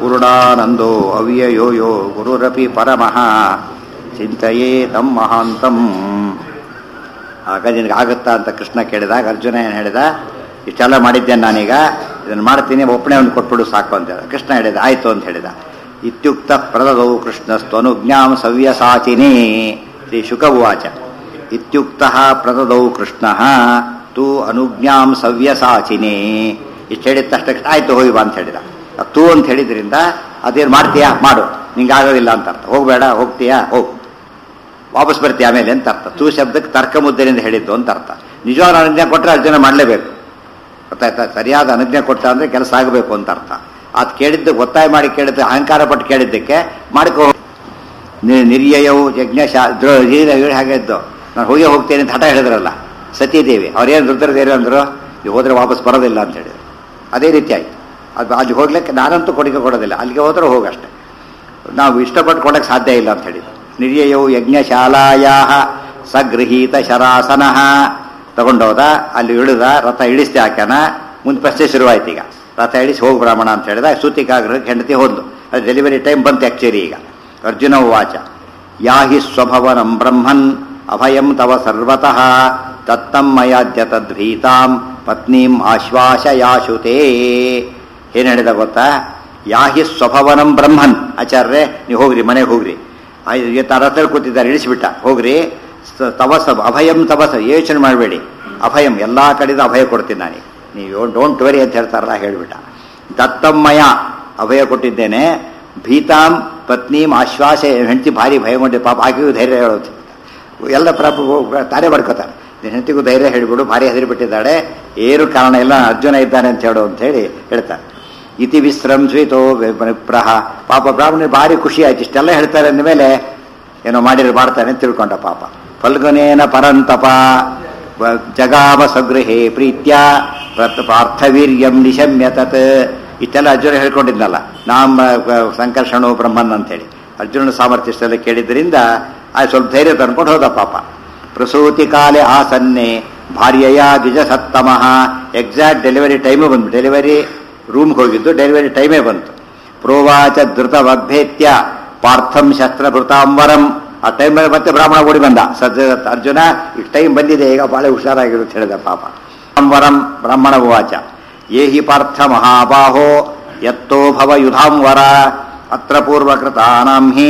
ಪೂರ್ಣಾನಂದೋ ಅವ್ಯಯೋ ಯೋ ಗುರುರಪಿ ಪರಮಃ ಚಿಂತೆಯೇ ತಮ್ಮ ಮಹಾಂತಂ ಆಗ ನಿನಗೆ ಆಗುತ್ತಾ ಅಂತ ಕೃಷ್ಣ ಕೇಳಿದಾಗ ಅರ್ಜುನ ಏನು ಹೇಳಿದ ಇಷ್ಟೆಲ್ಲ ಮಾಡಿದ್ದೇನೆ ನಾನೀಗ ಇದನ್ನು ಮಾಡ್ತೀನಿ ಒಪ್ಪಣೆ ಒಂದು ಕೊಟ್ಬಿಡು ಸಾಕು ಅಂತ ಹೇಳಿದ ಕೃಷ್ಣ ಹೇಳಿದ ಆಯ್ತು ಅಂತ ಹೇಳಿದ ಇತ್ಯುಕ್ತ ಪ್ರದದೌ ಕೃಷ್ಣಸ್ತ್ವನುಜ್ಞಾಂ ಸವ್ಯಸಾಚಿನೇ ಶ್ರೀ ಶುಕ ಉವಾಚ ಇತ್ಯುಕ್ತ ಪ್ರದದೌ ಕೃಷ್ಣ ತು ಅನುಜ್ಞಾಂ ಸವ್ಯಸಾಚಿನೇ ಇಷ್ಟು ಹೇಳಿದ ತಕ್ಷಣ ಆಯ್ತು ಹೋಗಿ ಬಾ ಅಂತ ಹೇಳಿದ ಆ ತೂ ಅಂತ ಹೇಳಿದ್ರಿಂದ ಅದೇನು ಮಾಡ್ತೀಯಾ ಮಾಡು ನಿಂಗೆ ಆಗೋದಿಲ್ಲ ಅಂತ ಅರ್ಥ ಹೋಗಬೇಡ ಹೋಗ್ತೀಯಾ ಹೋಗು ವಾಪಸ್ ಬರ್ತೀಯ ಆಮೇಲೆ ಅಂತ ಅರ್ಥ ತೂ ಶಬ್ದಕ್ಕೆ ತರ್ಕ ಮುದ್ದೆಯಿಂದ ಹೇಳಿದ್ದು ಅಂತ ಅರ್ಥ ನಿಜವಾದ ಅನುಜ್ಞೆ ಕೊಟ್ಟರೆ ಅರ್ಜುನ ಮಾಡಲೇಬೇಕು ಗೊತ್ತಾಯ್ತಾ ಸರಿಯಾದ ಅನುಜ್ಞೆ ಕೊಟ್ಟ ಅಂದರೆ ಕೆಲಸ ಆಗಬೇಕು ಅಂತ ಅರ್ಥ ಅದು ಕೇಳಿದ್ದು ಒತ್ತಾಯ ಮಾಡಿ ಕೇಳಿದ್ದು ಅಹಂಕಾರ ಪಟ್ಟು ಕೇಳಿದ್ದಕ್ಕೆ ಮಾಡ್ಕೋ ನಿ- ನಿರ್ಯಯವು ಯಜ್ಞಶಾ ದ್ರೋ ಹೇಳಿ ಹಾಗೆ ಇದ್ದು ನಾನು ಹೋಗಿ ಹೋಗ್ತೇನೆ ಅಂತ ಹಠ ಹೇಳಿದ್ರಲ್ಲ ಸತೀದೇವಿ ಅವ್ರೇನು ರುದ್ರದೇವಿ ಅಂದರು ನೀವು ಹೋದ್ರೆ ವಾಪಸ್ ಬರೋದಿಲ್ಲ ಅಂತ ಹೇಳಿದ್ರು ಅದೇ ರೀತಿ ಆಯ್ತು ಅದು ಅಲ್ಲಿ ಹೋಗ್ಲಿಕ್ಕೆ ನಾನಂತೂ ಕೊಡುಗೆ ಕೊಡೋದಿಲ್ಲ ಅಲ್ಲಿಗೆ ಹೋದ್ರೆ ಹೋಗಷ್ಟೆ ನಾವು ಇಷ್ಟಪಟ್ಟು ಕೊಡಕ್ಕೆ ಸಾಧ್ಯ ಇಲ್ಲ ಅಂತ ಹೇಳಿದ್ರು ನಿರ್ಯಯವು ಯಜ್ಞಶಾಲಾಯಾ ಸಗೃಹೀತ ಶರಾಸನ ತಗೊಂಡೋದ ಅಲ್ಲಿ ಇಳಿದ ರಥ ಇಳಿಸ್ದೆ ಹಾಕ್ಯಾನ ಮುಂದೆ ಪ್ರಶ್ನೆ ಶುರುವಾಯ್ತು ಈಗ ರಥ ಇಳಿಸಿ ಹೋಗಿ ಬ್ರಾಹ್ಮಣ ಅಂತ ಹೇಳಿದ ಸೂತಿಕಾಗ್ರಹಕ್ಕೆ ಹೆಂಡತಿ ಹೋದ್ಲು ಅದು ಡೆಲಿವರಿ ಟೈಮ್ ಬಂತು ಆ್ಯಕ್ಚುಲಿ ಈಗ ಅರ್ಜುನ ಉವಾಚ ಯಾಹಿ ಸ್ವಭವನಂ ಬ್ರಹ್ಮನ್ ಅಭಯಂ ತವ ಸರ್ವತಃ ತತ್ತಂ ಮಯಾದ್ಯ ತದ್ಭೀತಾಂ ಪತ್ನೀಂ ಆಶ್ವಾಸಯಾಶುತೇ ಏನು ಹೇಳಿದ ಗೊತ್ತಾ ಯಾಹಿ ಸ್ವಭವನಂ ಬ್ರಹ್ಮನ್ ಆಚಾರ್ಯ ನೀವು ಹೋಗ್ರಿ ಮನೆಗೆ ಹೋಗ್ರಿ ರಥದಲ್ಲಿ ಕೂತಿದ್ದಾರೆ ಇಳಿಸಿಬಿಟ್ಟ ಹೋಗ್ರಿ ಸ- ತವಸ ಅಭಯಂ ತವಸ ಯೋಚನೆ ಮಾಡಬೇಡಿ ಅಭಯಂ ಎಲ್ಲ ಕಡೆಯಿಂದ ಅಭಯ ಕೊಡ್ತೀನಿ ನಾನು ನೀವು ಡೋಂಟ್ ವೆರಿ ಅಂತ ಹೇಳ್ತಾರಲ್ಲ ಹೇಳಿಬಿಟ್ಟ ದತ್ತಮ್ಮಯ ಅಭಯ ಕೊಟ್ಟಿದ್ದೇನೆ ಭೀತಾಂ ಪತ್ನೀಂ ಆಶ್ವಾಸ ಹೆಂಡತಿ ಭಾರಿ ಭಯಗೊಂಡಿದ್ದೆ ಪಾಪ ಆಕೆಗೂ ಧೈರ್ಯ ಹೇಳೋದು ಎಲ್ಲ ಪ್ರಭು ತಾನೇ ಮಾಡ್ಕೋತಾರೆ ನಿನ್ನ ಹೆಂಡತಿಗೂ ಧೈರ್ಯ ಹೇಳಿಬಿಡು ಭಾರಿ ಹೆದರಿಬಿಟ್ಟಿದ್ದಾಳೆ ಏನು ಕಾರಣ ಇಲ್ಲ ಅರ್ಜುನ ಇದ್ದಾನೆ ಅಂತ ಹೇಳು ಅಂತ ಹೇಳಿ ಹೇಳ್ತಾರೆ ಇತಿ ವಿಶ್ರಂಸ್ವಿತೋ ವಿಪ್ರಹ ಪಾಪ ಬ್ರಾಹ್ಮಣರು ಭಾರಿ ಖುಷಿ ಆಯ್ತು ಇಷ್ಟೆಲ್ಲ ಹೇಳ್ತಾರೆ ಅಂದಮೇಲೆ ಏನೋ ಮಾಡಿರೋ ಮಾಡ್ತಾನೆ ಅಂತ ತಿಳ್ಕೊಂಡ ಪಾಪ ಫಲ್ಗುನೇನ ಪರಂತಪ ವ- ಜಗಾಮ ಸಗೃಹೇ ಪ್ರೀತ್ಯ ಪ್ರತ್- ಪಾರ್ಥವೀರ್ಯಂ ನಿಶಮ್ಯ ತತ್ ಇಷ್ಟೆಲ್ಲ ಅರ್ಜುನ ಹೇಳ್ಕೊಂಡಿದ್ನಲ್ಲ ನಾಮ ಸಂಕರ್ಷಣೋ ಬ್ರಹ್ಮನ್ ಅಂತೇಳಿ ಅರ್ಜುನನ ಸಾಮರ್ಥ್ಯ ಇಷ್ಟೆಲ್ಲ ಕೇಳಿದ್ರಿಂದ ಆ ಸ್ವಲ್ಪ ಧೈರ್ಯ ತಂದ್ಕೊಂಡು ಹೋದ ಪಾಪ ಪ್ರಸೂತಿ ಕಾಲೆ ಆಸನ್ನೆ ಭಾರ್ಯಯ ದ್ವಿಜ ಸತ್ತಮಃ ಎಕ್ಸಾಕ್ಟ್ ಡೆಲಿವರಿ ಟೈಮೇ ಬಂತು ಡೆಲಿವರಿ ರೂಮ್ಗೆ ಹೋಗಿದ್ದು ಡೆಲಿವರಿ ಟೈಮೇ ಬಂತು ಪ್ರೋವಾಚ ಧೃತವಭ್ಯೇತ್ಯ ಪಾರ್ಥಂ ಶಸ್ತ್ರಭೃತಾಂಬರಂ ಆ ಟೈಮಲ್ಲಿ ಮತ್ತೆ ಬ್ರಾಹ್ಮಣ ಓಡಿ ಬಂದ ಸಜ್ಜ ಅರ್ಜುನ ಈಗ ಟೈಮ್ ಬಂದಿದೆ ಈಗ ಬಾಳೆ ಹುಷಾರಾಗಿರು ಅಂತ ಹೇಳಿದ ಪಾಪ ಅಂಬರಂ ಬ್ರಾಹ್ಮಣ ಉವಾಚ ಏಹಿ ಪಾರ್ಥ ಮಹಾಬಾಹೋ ಯತ್ತೋ ಭವ ಯುಧಾಂವರ ಅತ್ರ ಪೂರ್ವಕೃತಾನಾಂ ಹಿ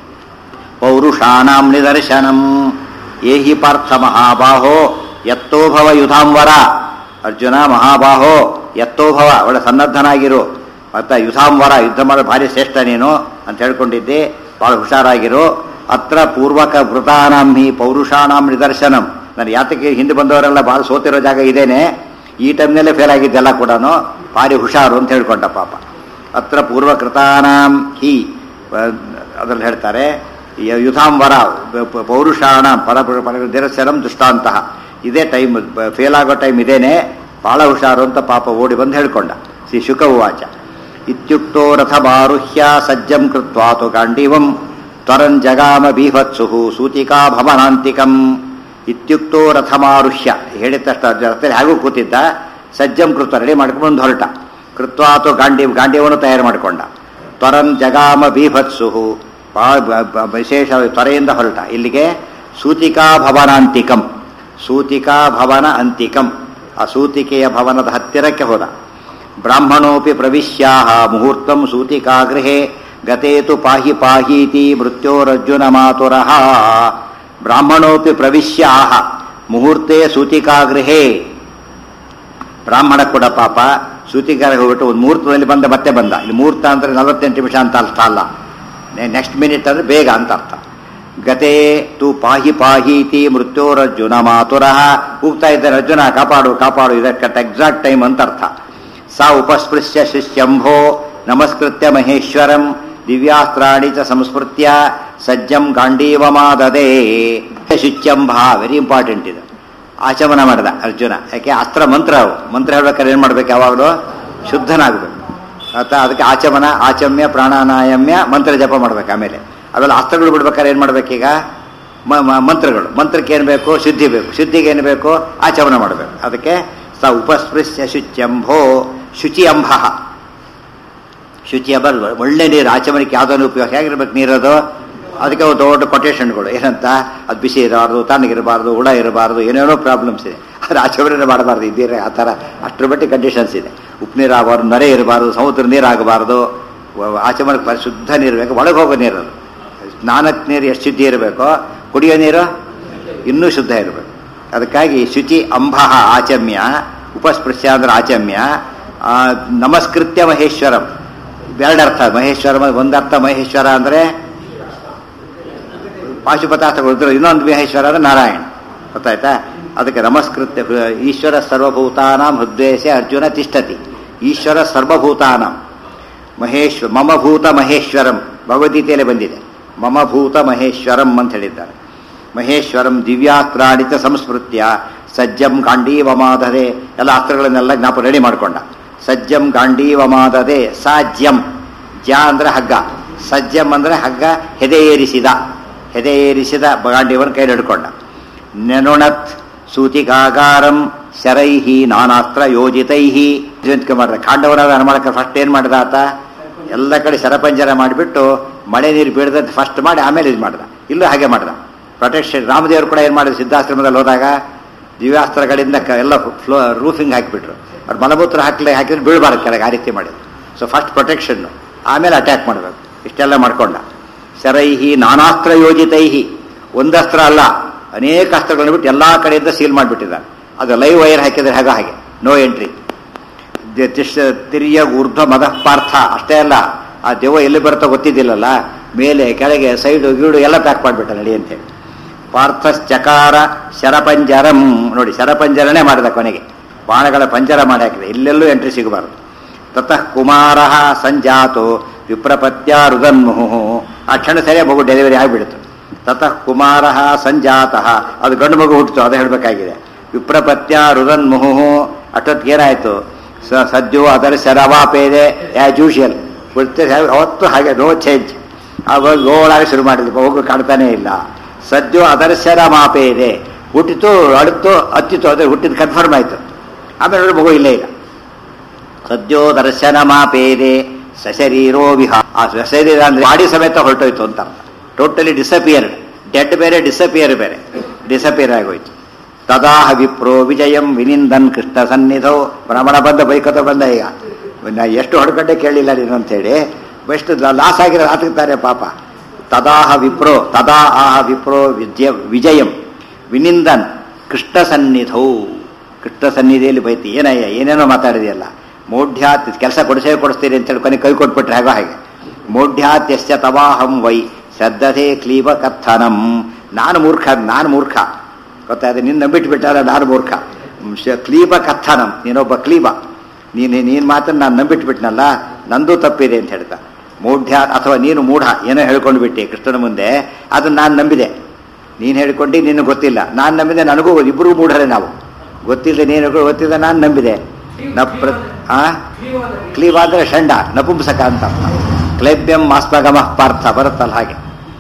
ಪೌರುಷಾಣಾಂ ನಿದರ್ಶನಂ ಏಹಿ ಪಾರ್ಥ ಮಹಾಬಾಹೋ ಯತ್ತೋಭವ ಯುಧಾಂವರ ಅರ್ಜುನ ಮಹಾಬಾಹೋ ಯತ್ತೋಭವ ಒಳ್ಳೆ ಸನ್ನದ್ಧನಾಗಿರು ಮತ್ತೆ ಯುಧಾಂವರ ಯುದ್ಧ ಮಾಡೋ ಭಾರಿ ಶ್ರೇಷ್ಠ ನೀನು ಅಂತ ಹೇಳ್ಕೊಂಡಿದ್ದೆ ಬಹಳ ಹುಷಾರಾಗಿರು ಅತ್ರ ಪೂರ್ವಕ ವೃತಾನಾಂ ಹಿ ಪೌರುಷಾಣಾಂ ನಿದರ್ಶನಂ ನಾನು ಯಾತಕ್ಕೆ ಹಿಂದೆ ಬಂದವರೆಲ್ಲ ಭಾಳ ಸೋತಿರೋ ಜಾಗ ಇದೇನೆ ಈ ಟೈಮ್ನಲ್ಲೇ ಫೇಲ್ ಆಗಿದ್ದೆಲ್ಲ ಕೂಡ ಭಾರಿ ಹುಷಾರು ಅಂತ ಹೇಳ್ಕೊಂಡ ಪಾಪ ಅತ್ರ ಪೂರ್ವಕೃತಾನಾಂ ಹಿ ಅದರಲ್ಲಿ ಹೇಳ್ತಾರೆ ಯ- ಯುಧಾಂಬರ ಪ- ಪ- ಪೌರುಷಾಣ ಪರ ಪರ- ನಿರಸನಂ ದುಷ್ಟಾಂತಹ ಇದೇ ಟೈಮ್ ಫೇಲ್ ಆಗೋ ಟೈಮ್ ಇದೇನೆ ಬಹಳ ಹುಷಾರು ಅಂತ ಪಾಪ ಓಡಿ ಬಂದು ಹೇಳ್ಕೊಂಡ ಶ್ರೀ ಶುಕ ಉವಾಚ ಇತ್ಯುಕ್ತೋ ರಥಮಾರುಹ್ಯ ಸಜ್ಜಂ ಕೃತ್ವಾತು ಗಾಂಡೀವಂ ತ್ವರನ್ ಜಗಾಮ ಬೀಭತ್ಸು ಸೂತಿಕಾ ಭವನಾಂತಿಕಂ ಇತ್ಯುಕ್ತೋ ರಥಮಾರುಹ್ಯ ಹೇಳಿದ ತಕ್ಷಣ ಅರ್ಜುನ ರಥದಲ್ಲಿ ಹೇಗೂ ಕೂತಿದ್ದ ಸಜ್ಜಂ ಕೃತ್ವ ರೆಡಿ ಮಾಡ್ಕೊಂಡು ಹೊರಟ ಕೃತ್ವಾತು ಗಾಂಡೀವ್ ಗಾಂಡೀವನ್ನು ತಯಾರು ಮಾಡಿಕೊಂಡ ತ್ವರನ್ ಜಗಾಮ ಬೀಭತ್ಸು ಬಹಳ ಬ- ಬ- ವಿಶೇಷ ತ್ವರೆಯಿಂದ ಹೊರಟ ಇಲ್ಲಿಗೆ ಸೂತಿಕಾ ಭವನಾಂತಿಕಂ ಸೂತಿಕಾ ಭವನ ಅಂತಿಕಂ ಆ ಸೂತಿಕೆಯ ಭವನದ ಹತ್ತಿರಕ್ಕೆ ಹೋದ ಬ್ರಾಹ್ಮಣೋಪಿ ಪ್ರವಿಶ್ಯಾಹ ಮುಹೂರ್ತಂ ಸೂತಿಕಾ ಗೃಹೆ ಗತೇತು ಪಾಹಿ ಪಾಹೀತಿ ಮೃತ್ಯೋರರ್ಜುನ ಮಾತುರಃ ಬ್ರಾಹ್ಮಣೋಪಿ ಪ್ರವಿಶ್ಯಾಹ ಮುಹೂರ್ತೆ ಸೂತಿಕಾ ಗೃಹೆ ಬ್ರಾಹ್ಮಣ ಕೂಡ ಪಾಪ ಸೂತಿಗಾರ ಹೋಗ್ಬಿಟ್ಟು ಒಂದು ಮುಹೂರ್ತದಲ್ಲಿ ಬಂದ ಮತ್ತೆ ಬಂದ ಇಲ್ಲಿ ಮುಹೂರ್ತ ಅಂದ್ರೆ ನಲವತ್ತೆಂಟು ನಿಮಿಷ ಅಂತ ಅರ್ಥ ಅಲ್ಲ ನೆಕ್ಸ್ಟ್ ಮಿನಿಟ್ ಅಂದ್ರೆ ಬೇಗ ಅಂತ ಅರ್ಥ ಗತೆ ತು ಪಾಹಿ ಪಾಹೀತಿ ಮೃತ್ಯೋರರ್ಜುನ ಮಾತುರಃ ಕೂಗ್ತಾ ಇದ್ದಾರೆ ಅರ್ಜುನ ಕಾಪಾಡು ಕಾಪಾಡು ಇದಕ್ಕೆ ಎಕ್ಸಾಕ್ಟ್ ಟೈಮ್ ಅಂತ ಅರ್ಥ ಸಾ ಉಪಸ್ಪೃಶ್ಯ ಶಿಷ್ಯಂಭೋ ನಮಸ್ಕೃತ್ಯ ಮಹೇಶ್ವರಂ ದಿವ್ಯಾಸ್ತ್ರಾಣಿ ಚ ಸಂಸ್ಮೃತ್ಯ ಸಜ್ಜಂ ಗಾಂಡೀವಮಾದದೆ ಶುಚ್ಯಂಭ ವೆರಿ ಇಂಪಾರ್ಟೆಂಟ್ ಇದು ಆಚಮನ ಮಾಡಿದ ಅರ್ಜುನ ಯಾಕೆ ಅಸ್ತ್ರ ಮಂತ್ರ ಅವು ಮಂತ್ರ ಹೇಳ್ಬೇಕಾದ್ರೆ ಏನು ಮಾಡ್ಬೇಕು ಯಾವಾಗಲೂ ಶುದ್ಧನಾಗಬೇಕು ಆತ ಅದಕ್ಕೆ ಆಚಮನ ಆಚಮ್ಯ ಪ್ರಾಣಾನಾಯಮ್ಯ ಮಂತ್ರ ಜಪ ಮಾಡ್ಬೇಕು ಆಮೇಲೆ ಅವೆಲ್ಲ ಅಸ್ತ್ರಗಳು ಬಿಡ್ಬೇಕಾದ್ರೆ ಏನು ಮಾಡ್ಬೇಕೀಗ ಮ- ಮ- ಮಂತ್ರಗಳು ಮಂತ್ರಕ್ಕೆ ಏನು ಬೇಕು ಶುದ್ಧಿ ಬೇಕು ಶುದ್ಧಿಗೆ ಏನು ಬೇಕು ಆಚಮನ ಮಾಡಬೇಕು ಅದಕ್ಕೆ ಸ ಉಪಸ್ಪೃಶ್ಯ ಶುಚ್ಯಂಭೋ ಶುಚಿ ಅಂಭ ಶುಚಿಯ ಬರ್ ಒಳ್ಳೆ ನೀರು ಆಚಮನಕ್ಕೆ ಯಾವುದನ್ನು ಉಪಯೋಗ ಹೇಗಿರ್ಬೇಕು ನೀರದು ಅದಕ್ಕೆ ಒಂದು ದೊಡ್ಡ ಕೊಟೇಶನ್ಗಳು ಏನಂತ ಅದು ಬಿಸಿ ಇರಬಾರ್ದು ತಣ್ಣಗಿರಬಾರ್ದು ಹುಳ ಇರಬಾರ್ದು ಏನೇನೋ ಪ್ರಾಬ್ಲಮ್ಸ್ ಇದೆ ಅದು ಆಚಮನೆ ಮಾಡಬಾರ್ದು ಇದ್ದೀರ ಆ ಥರ ಅಷ್ಟರ ಮಟ್ಟಿಗೆ ಕಂಡೀಷನ್ಸ್ ಇದೆ ಉಪ್ಪು ನೀರು ಆಗಬಾರ್ದು ನರೆ ಇರಬಾರ್ದು ಸಮುದ್ರ ನೀರು ಆಗಬಾರ್ದು ಆಚಮನಕ್ಕೆ ಪರಿಶುದ್ಧ ನೀರು ಬೇಕು ಒಳಗೆ ಹೋಗೋ ನೀರು ಅದು ಸ್ನಾನಕ್ಕೆ ನೀರು ಎಷ್ಟು ಶುದ್ಧಿ ಇರಬೇಕೋ ಕುಡಿಯೋ ನೀರು ಇನ್ನೂ ಶುದ್ಧ ಇರಬೇಕು ಅದಕ್ಕಾಗಿ ಶುಚಿ ಅಂಬಃ ಆಚಮ್ಯ ಉಪಸ್ಪೃಶ್ಯ ಅಂದ್ರೆ ಆಚಮ್ಯ ಆ, ನಮಸ್ಕೃತ್ಯ ಮಹೇಶ್ವರಂ ಎರಡರ್ಥ ಮಹೇಶ್ವರ ಒಂದರ್ಥ ಮಹೇಶ್ವರ ಅಂದರೆ ಪಾಶುಪತಾರ್ಥಗಳು ಇನ್ನೊಂದು ಮಹೇಶ್ವರ ಅಂದ್ರೆ ನಾರಾಯಣ ಗೊತ್ತಾಯ್ತಾ ಅದಕ್ಕೆ ನಮಸ್ಕೃತ್ಯ ಈಶ್ವರ ಸರ್ವಭೂತಾನಾಂ ಹೃದಯಸೆ ಅರ್ಜುನ ತಿಷ್ಠತಿ ಈಶ್ವರ ಸರ್ವಭೂತಾನಾಂ ಮಹೇಶ್ವ ಮಮ ಭೂತ ಮಹೇಶ್ವರಂ ಭಗವದ್ಗೀತೆಯಲ್ಲಿ ಬಂದಿದೆ ಮಮ ಭೂತ ಮಹೇಶ್ವರಂ ಅಂತ ಹೇಳಿದ್ದಾರೆ ಮಹೇಶ್ವರಂ ದಿವ್ಯಾಸ್ತ್ರಾಣಿತ ಸಂಸ್ಮೃತ್ಯ ಸಜ್ಜಂ ಗಾಂಡೀವಮಾದದೆ ಎಲ್ಲ ಅಸ್ತ್ರಗಳನ್ನೆಲ್ಲ ಜ್ಞಾಪ ರೆಡಿ ಮಾಡ್ಕೊಂಡ ಸಜ್ಜಂ ಗಾಂಡೀವಮಾದದೆ ಸಾಜ್ಯಂ ಜ ಅಂದ್ರೆ ಹಗ್ಗ ಸಜ್ಜಂ ಅಂದ್ರೆ ಹಗ್ಗ ಹೆದೆ ಏರಿಸಿದ ಹೆದೆ ಏರಿಸಿದ ಗಾಂಡೀವನ ಕೈಲಿ ಹಿಡ್ಕೊಂಡ ನೆನುಣತ್ ಸೂತಿಕಾಗಾರಂ ಶರೈಹಿ ನಾನಾಸ್ತ್ರ ಯೋಜಿತೈಹಿ ಜಯಂತಿಕೆ ಮಾಡಿದ ಕಾಂಡವರಾದ ಹನುಮಾನಕ ಫಸ್ಟ್ ಏನ್ ಮಾಡಿದ ಆತ ಎಲ್ಲ ಕಡೆ ಶರಪಂಜರ ಮಾಡಿಬಿಟ್ಟು ಮಳೆ ನೀರು ಬೀಳದಂತೆ ಫಸ್ಟ್ ಮಾಡಿ ಆಮೇಲೆ ಇದು ಮಾಡ್ದ ಇಲ್ಲೂ ಹಾಗೆ ಮಾಡ್ದ ಪ್ರೊಟೆಕ್ಷನ್ ರಾಮದೇವರು ಕೂಡ ಏನು ಮಾಡಿದ್ರು ಸಿದ್ಧಾಶ್ರಮದಲ್ಲಿ ಹೋದಾಗ ದಿವ್ಯಾಸ್ತ್ರಗಳಿಂದ ಕ- ಎಲ್ಲ ಫ್ಲೋ ರೂಫಿಂಗ್ ಹಾಕಿಬಿಟ್ರು ಅವ್ರು ಮಲಮೂತ್ರ ಹಾಕಲಿ ಹಾಕಿದ್ರೆ ಬೀಳಬಾರ್ದು ಕೆಳಗೆ ಆ ರೀತಿ ಮಾಡಿದ್ರು ಸೊ ಫಸ್ಟ್ ಪ್ರೊಟೆಕ್ಷನ್ ಆಮೇಲೆ ಅಟ್ಯಾಕ್ ಮಾಡಬೇಕು ಇಷ್ಟೆಲ್ಲ ಮಾಡ್ಕೊಂಡ ಶರೈಹಿ ನಾನಾಸ್ತ್ರ ಯೋಜಿತೈಹಿ ಒಂದಸ್ತ್ರ ಅಲ್ಲ ಅನೇಕ ಅಸ್ತ್ರಗಳನ್ನು ಬಿಟ್ಟು ಎಲ್ಲಾ ಕಡೆಯಿಂದ ಸೀಲ್ ಮಾಡಿಬಿಟ್ಟಿದ್ದಾರೆ ಅದು ಲೈವ್ ವೈರ್ ಹಾಕಿದ್ರೆ ಹಾಗೆ ಹಾಗೆ ನೋ ಎಂಟ್ರಿ ತಿರಿಯ ಊರ್ಧ್ವ ಮದಃ ಪಾರ್ಥ ಅಷ್ಟೇ ಅಲ್ಲ ಆ ದೆವ್ವ ಎಲ್ಲಿ ಬರುತ್ತೋ ಗೊತ್ತಿದ್ದಿಲ್ಲಲ್ಲ ಮೇಲೆ ಕೆಳಗೆ ಸೈಡು ಗೀಡು ಎಲ್ಲ ಪ್ಯಾಕ್ ಮಾಡಿಬಿಟ್ಟ ನಡಿ ಅಂತೇಳಿ ಪಾರ್ಥಶ್ಚಕಾರ ಶರಪಂಜರಂ ನೋಡಿ ಶರಪಂಜರನೇ ಮಾಡಿದ ಕೊನೆಗೆ ಬಾಣಗಳ ಪಂಜರ ಮಾಡಿ ಹಾಕಿದೆ ಇಲ್ಲೆಲ್ಲೂ ಎಂಟ್ರಿ ಸಿಗಬಾರದು ತತಃ ಕುಮಾರ ಸಂಜಾತೋ ವಿಪ್ರಪತ್ಯ ರುದನ್ಮುಹು ಆ ಕ್ಷಣ ಸರಿಯಾಗಿ ಮಗು ಡೆಲಿವರಿ ಆಗಿಬಿಡ್ತು ತತಃ ಕುಮಾರ ಸಂಜಾತಃ ಅದು ಗಂಡು ಮಗು ಹುಟ್ಟಿತು ಅದು ಹೇಳಬೇಕಾಗಿದೆ ವಿಪ್ರಪತ್ಯ ರುದನ್ಮುಹು ಅಷ್ಟೊತ್ತಿಗೆ ಏನಾಯಿತು ಸ ಸದ್ಯೋ ಅದರ ಶರವಾಪೇದೆ ಆ್ಯಸ್ ಯೂಶುವಲ್ ಬಿಡ್ತೀರಿ ಅವತ್ತು ಹಾಗೆ ನೋ ಚೇಂಜ್ ಅವಾಗ ಗೋಳಾಗಿ ಶುರು ಮಾಡಿದ್ವಿ ಹೋಗು ಕಾಣ್ತಾನೆ ಇಲ್ಲ ಸದ್ಯೋ ಅದರ್ಶನ ಮಾಪೆ ಇದೆ ಹುಟ್ಟಿತು ಅಳುತ್ತು ಹತ್ತಿತ್ತು ಅದೇ ಹುಟ್ಟಿದ ಕನ್ಫರ್ಮ್ ಆಯ್ತು ಆಮೇಲೆ ನೋಡಿ ಮಗು ಇಲ್ಲೇ ಇಲ್ಲ ಸದ್ಯೋ ದರ್ಶನ ಮಾಪೇದೆ ಸಶರೀರೋ ವಿಹ ಆ ಸಶರೀರ ಅಂದ್ರೆ ಬಾಡಿ ಸಮೇತ ಹೊರಟೋಯ್ತು ಅಂತ ಟೋಟಲಿ ಡಿಸಪಿಯರ್ಡ್ ಡೆಡ್ ಬೇರೆ ಡಿಸಪಿಯರ್ ಬೇರೆ ಡಿಸಪಿಯರ್ ಆಗೋಯ್ತು ತದಾಹ ವಿಪ್ರೋ ವಿಜಯಂ ವಿನಿಂದನ್ ಕೃಷ್ಣ ಸನ್ನಿಧೋ ಭ್ರಮಣ ಬಂದ ಬೈಕತ ಬಂದ ಈಗ ನಾ ಎಷ್ಟು ಹೊಡ್ಕೊಂಡೆ ಕೇಳಿಲ್ಲ ನೀನು ಅಂತೇಳಿ ಎಷ್ಟು ಲಾಸ್ ಆಗಿರೋ ಹಾಕ್ತಾರೆ ಪಾಪ ತದಾಹ ವಿಪ್ರೋ ತದಾ ಆಹ ವಿಪ್ರೋ ವಿಜಯ ವಿಜಯಂ ವಿನಿಂದನ್ ಕೃಷ್ಣ ಸನ್ನಿಧೌ ಕೃಷ್ಣ ಸನ್ನಿಧಿಯಲ್ಲಿ ಬೈತಿ ಏನಯ್ಯ ಏನೇನೋ ಮಾತಾಡಿದೆಯಲ್ಲ ಮೋಢ್ಯಾತ್ ಕೆಲಸ ಕೊಡಿಸೇ ಕೊಡಿಸ್ತೀರಿ ಅಂತೇಳಿ ಕೊನೆ ಕೈ ಕೊಟ್ಬಿಟ್ರೆ ಹಾಗೋ ಹಾಗೆ ಮೋಢ್ಯಾತ್ಯಶ್ಚ ತವಾಹಂ ವೈ ಶ್ರದ್ಧತೆ ಕ್ಲೀಬ ಕಥನಂ ನಾನು ಮೂರ್ಖ ನಾನು ಮೂರ್ಖ ಗೊತ್ತಾಯ್ತು ನಿನ್ನ ನಂಬಿಟ್ಟು ಬಿಟ್ಟಾರ ನಾನು ಮೂರ್ಖ ಶ- ಕ್ಲೀಬ ಕಥನಂ ನೀನೊಬ್ಬ ಕ್ಲೀಬ ನೀನು ನೀನು ಮಾತನ್ನು ನಾನು ನಂಬಿಟ್ಟು ಬಿಟ್ನಲ್ಲ ನಂದು ತಪ್ಪಿದೆ ಅಂತ ಹೇಳ್ತಾ ಮೂಢ್ಯ ಅಥವಾ ನೀನು ಮೂಢ ಏನೋ ಹೇಳ್ಕೊಂಡು ಬಿಟ್ಟೆ ಕೃಷ್ಣನ ಮುಂದೆ ಅದನ್ನ ನಾನು ನಂಬಿದೆ ನೀನು ಹೇಳ್ಕೊಂಡು ನಿನಗೆ ಗೊತ್ತಿಲ್ಲ ನಾನು ನಂಬಿದೆ ನನಗೂ ಇಬ್ಬರು ಮೂಢರೇ ನಾವು ಗೊತ್ತಿಲ್ಲ ನೀನು ಗೊತ್ತಿಲ್ಲ ನಾನು ನಂಬಿದೆ ನಪ್ರ ಆ ಕ್ಲೀಬ ಅಂದ್ರೆ ಷಂಡ ನಪುಂಸಕ ಅಂತ ಅರ್ಥ. ಕ್ಲೈಬ್ಯಂ ಮಾಸ್ಮಗಮ ಪಾರ್ಥ ಬರುತ್ತಲ್ಲ ಹಾಗೆ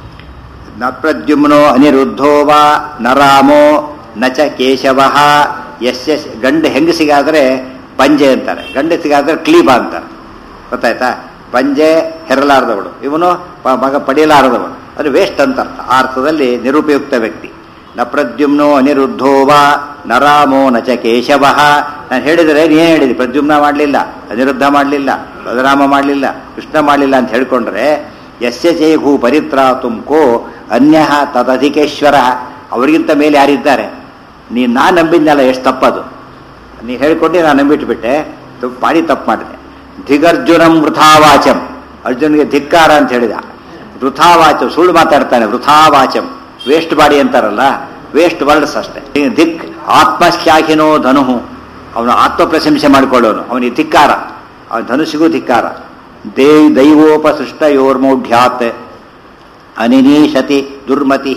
ನ ಪ್ರದ್ಯುಮ್ನೋ ಅನಿರುದ್ಧೋ ವಾ ನ ರಾಮೋ ನ ಚ ಕೇಶವ ಯಸ್ಯ ಗಂಡ ಹೆಂಗಸಿಗಾದ್ರೆ ಪಂಜೆ ಅಂತಾರೆ ಗಂಡಸಿಗಾದ್ರೆ ಕ್ಲೀಬ ಅಂತಾರೆ ಗೊತ್ತಾಯ್ತಾ ಪಂಜೆ ಹೆರಲಾರದವಳು ಇವನು ಪ- ಮಗ ಪಡೆಯಲಾರದವನು ಅದು ವೇಸ್ಟ್ ಅಂತ ಅರ್ಥ ಆ ಅರ್ಥದಲ್ಲಿ ನಿರುಪಯುಕ್ತ ವ್ಯಕ್ತಿ ನ ಪ್ರದ್ಯುಮ್ನೋ ಅನಿರುದ್ಧೋ ವಾ ನ ರಾಮೋ ನ ಚ ಕೇಶವ ನಾನು ಹೇಳಿದರೆ ನೀನು ಹೇಳಿದಿ ಪ್ರದ್ಯುಮ್ನ ಮಾಡಲಿಲ್ಲ ಅನಿರುದ್ಧ ಮಾಡಲಿಲ್ಲ ಬಲರಾಮ ಮಾಡಲಿಲ್ಲ ಕೃಷ್ಣ ಮಾಡಲಿಲ್ಲ ಅಂತ ಹೇಳ್ಕೊಂಡ್ರೆ ಯಸ್ಯ ಚೇಹು ಪರಿತ್ರಾತುಂ ಕೋ ಅನ್ಯ ತದಧಿಕೇಶ್ವರ ಅವರಿಗಿಂತ ಮೇಲೆ ಯಾರಿದ್ದಾರೆ ನೀನು ನಾನು ನಂಬಿದ್ನಲ್ಲ ಎಷ್ಟು ತಪ್ಪದು ನೀ ಹೇಳ್ಕೊಂಡು ನಾನು ನಂಬಿಟ್ಬಿಟ್ಟೆ ತು- ಭಾರಿ ತಪ್ಪು ಮಾಡಿದೆ ಧಿಗರ್ಜುನಂ ವೃಥಾವಾಚಂ ಅರ್ಜುನ್ಗೆ ಧಿಕ್ಕಾರ ಅಂತ ಹೇಳಿದ ವೃಥಾವಾಚಂ ಸುಳ್ಳು ಮಾತಾಡ್ತಾನೆ ವೃಥಾವಾಚಂ ವೇಸ್ಟ್ ಬಾಡಿ ಅಂತಾರಲ್ಲ ವೇಸ್ಟ್ ವರ್ಡ್ಸ್ ಅಷ್ಟೇ ದಿಕ್ ಆತ್ಮಶ್ಯಾಖಿನೋ ಧನು ಅವನು ಆತ್ಮ ಪ್ರಶಂಸೆ ಮಾಡಿಕೊಳ್ಳೋನು ಅವನಿಗೆ ಧಿಕ್ಕಾರ ಅವನ ಧನುಷಿಗೂ ಧಿಕ್ಕಾರ ದೇ ದೈವೋಪಸೃಷ್ಟಯೋರ್ಮೌಢ್ಯಾತ್ ಅನಿನೀಶತಿ ದುರ್ಮತಿ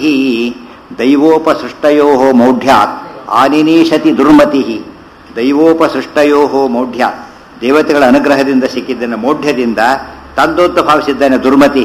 ದೈವೋಪಸೃಷ್ಟಯೋ ಮೌಢ್ಯಾತ್ ಆನಿನೀಶತಿ ದುರ್ಮತಿ ದೈವೋಪಸೃಷ್ಟಯೋ ಮೌಢ್ಯಾತ್ ದೇವತೆಗಳ ಅನುಗ್ರಹದಿಂದ ಸಿಕ್ಕಿದ್ದನ್ನು ಮೌಢ್ಯದಿಂದ ತಂದೋತ್ತು ಭಾವಿಸಿದ್ದಾನೆ ದುರ್ಮತಿ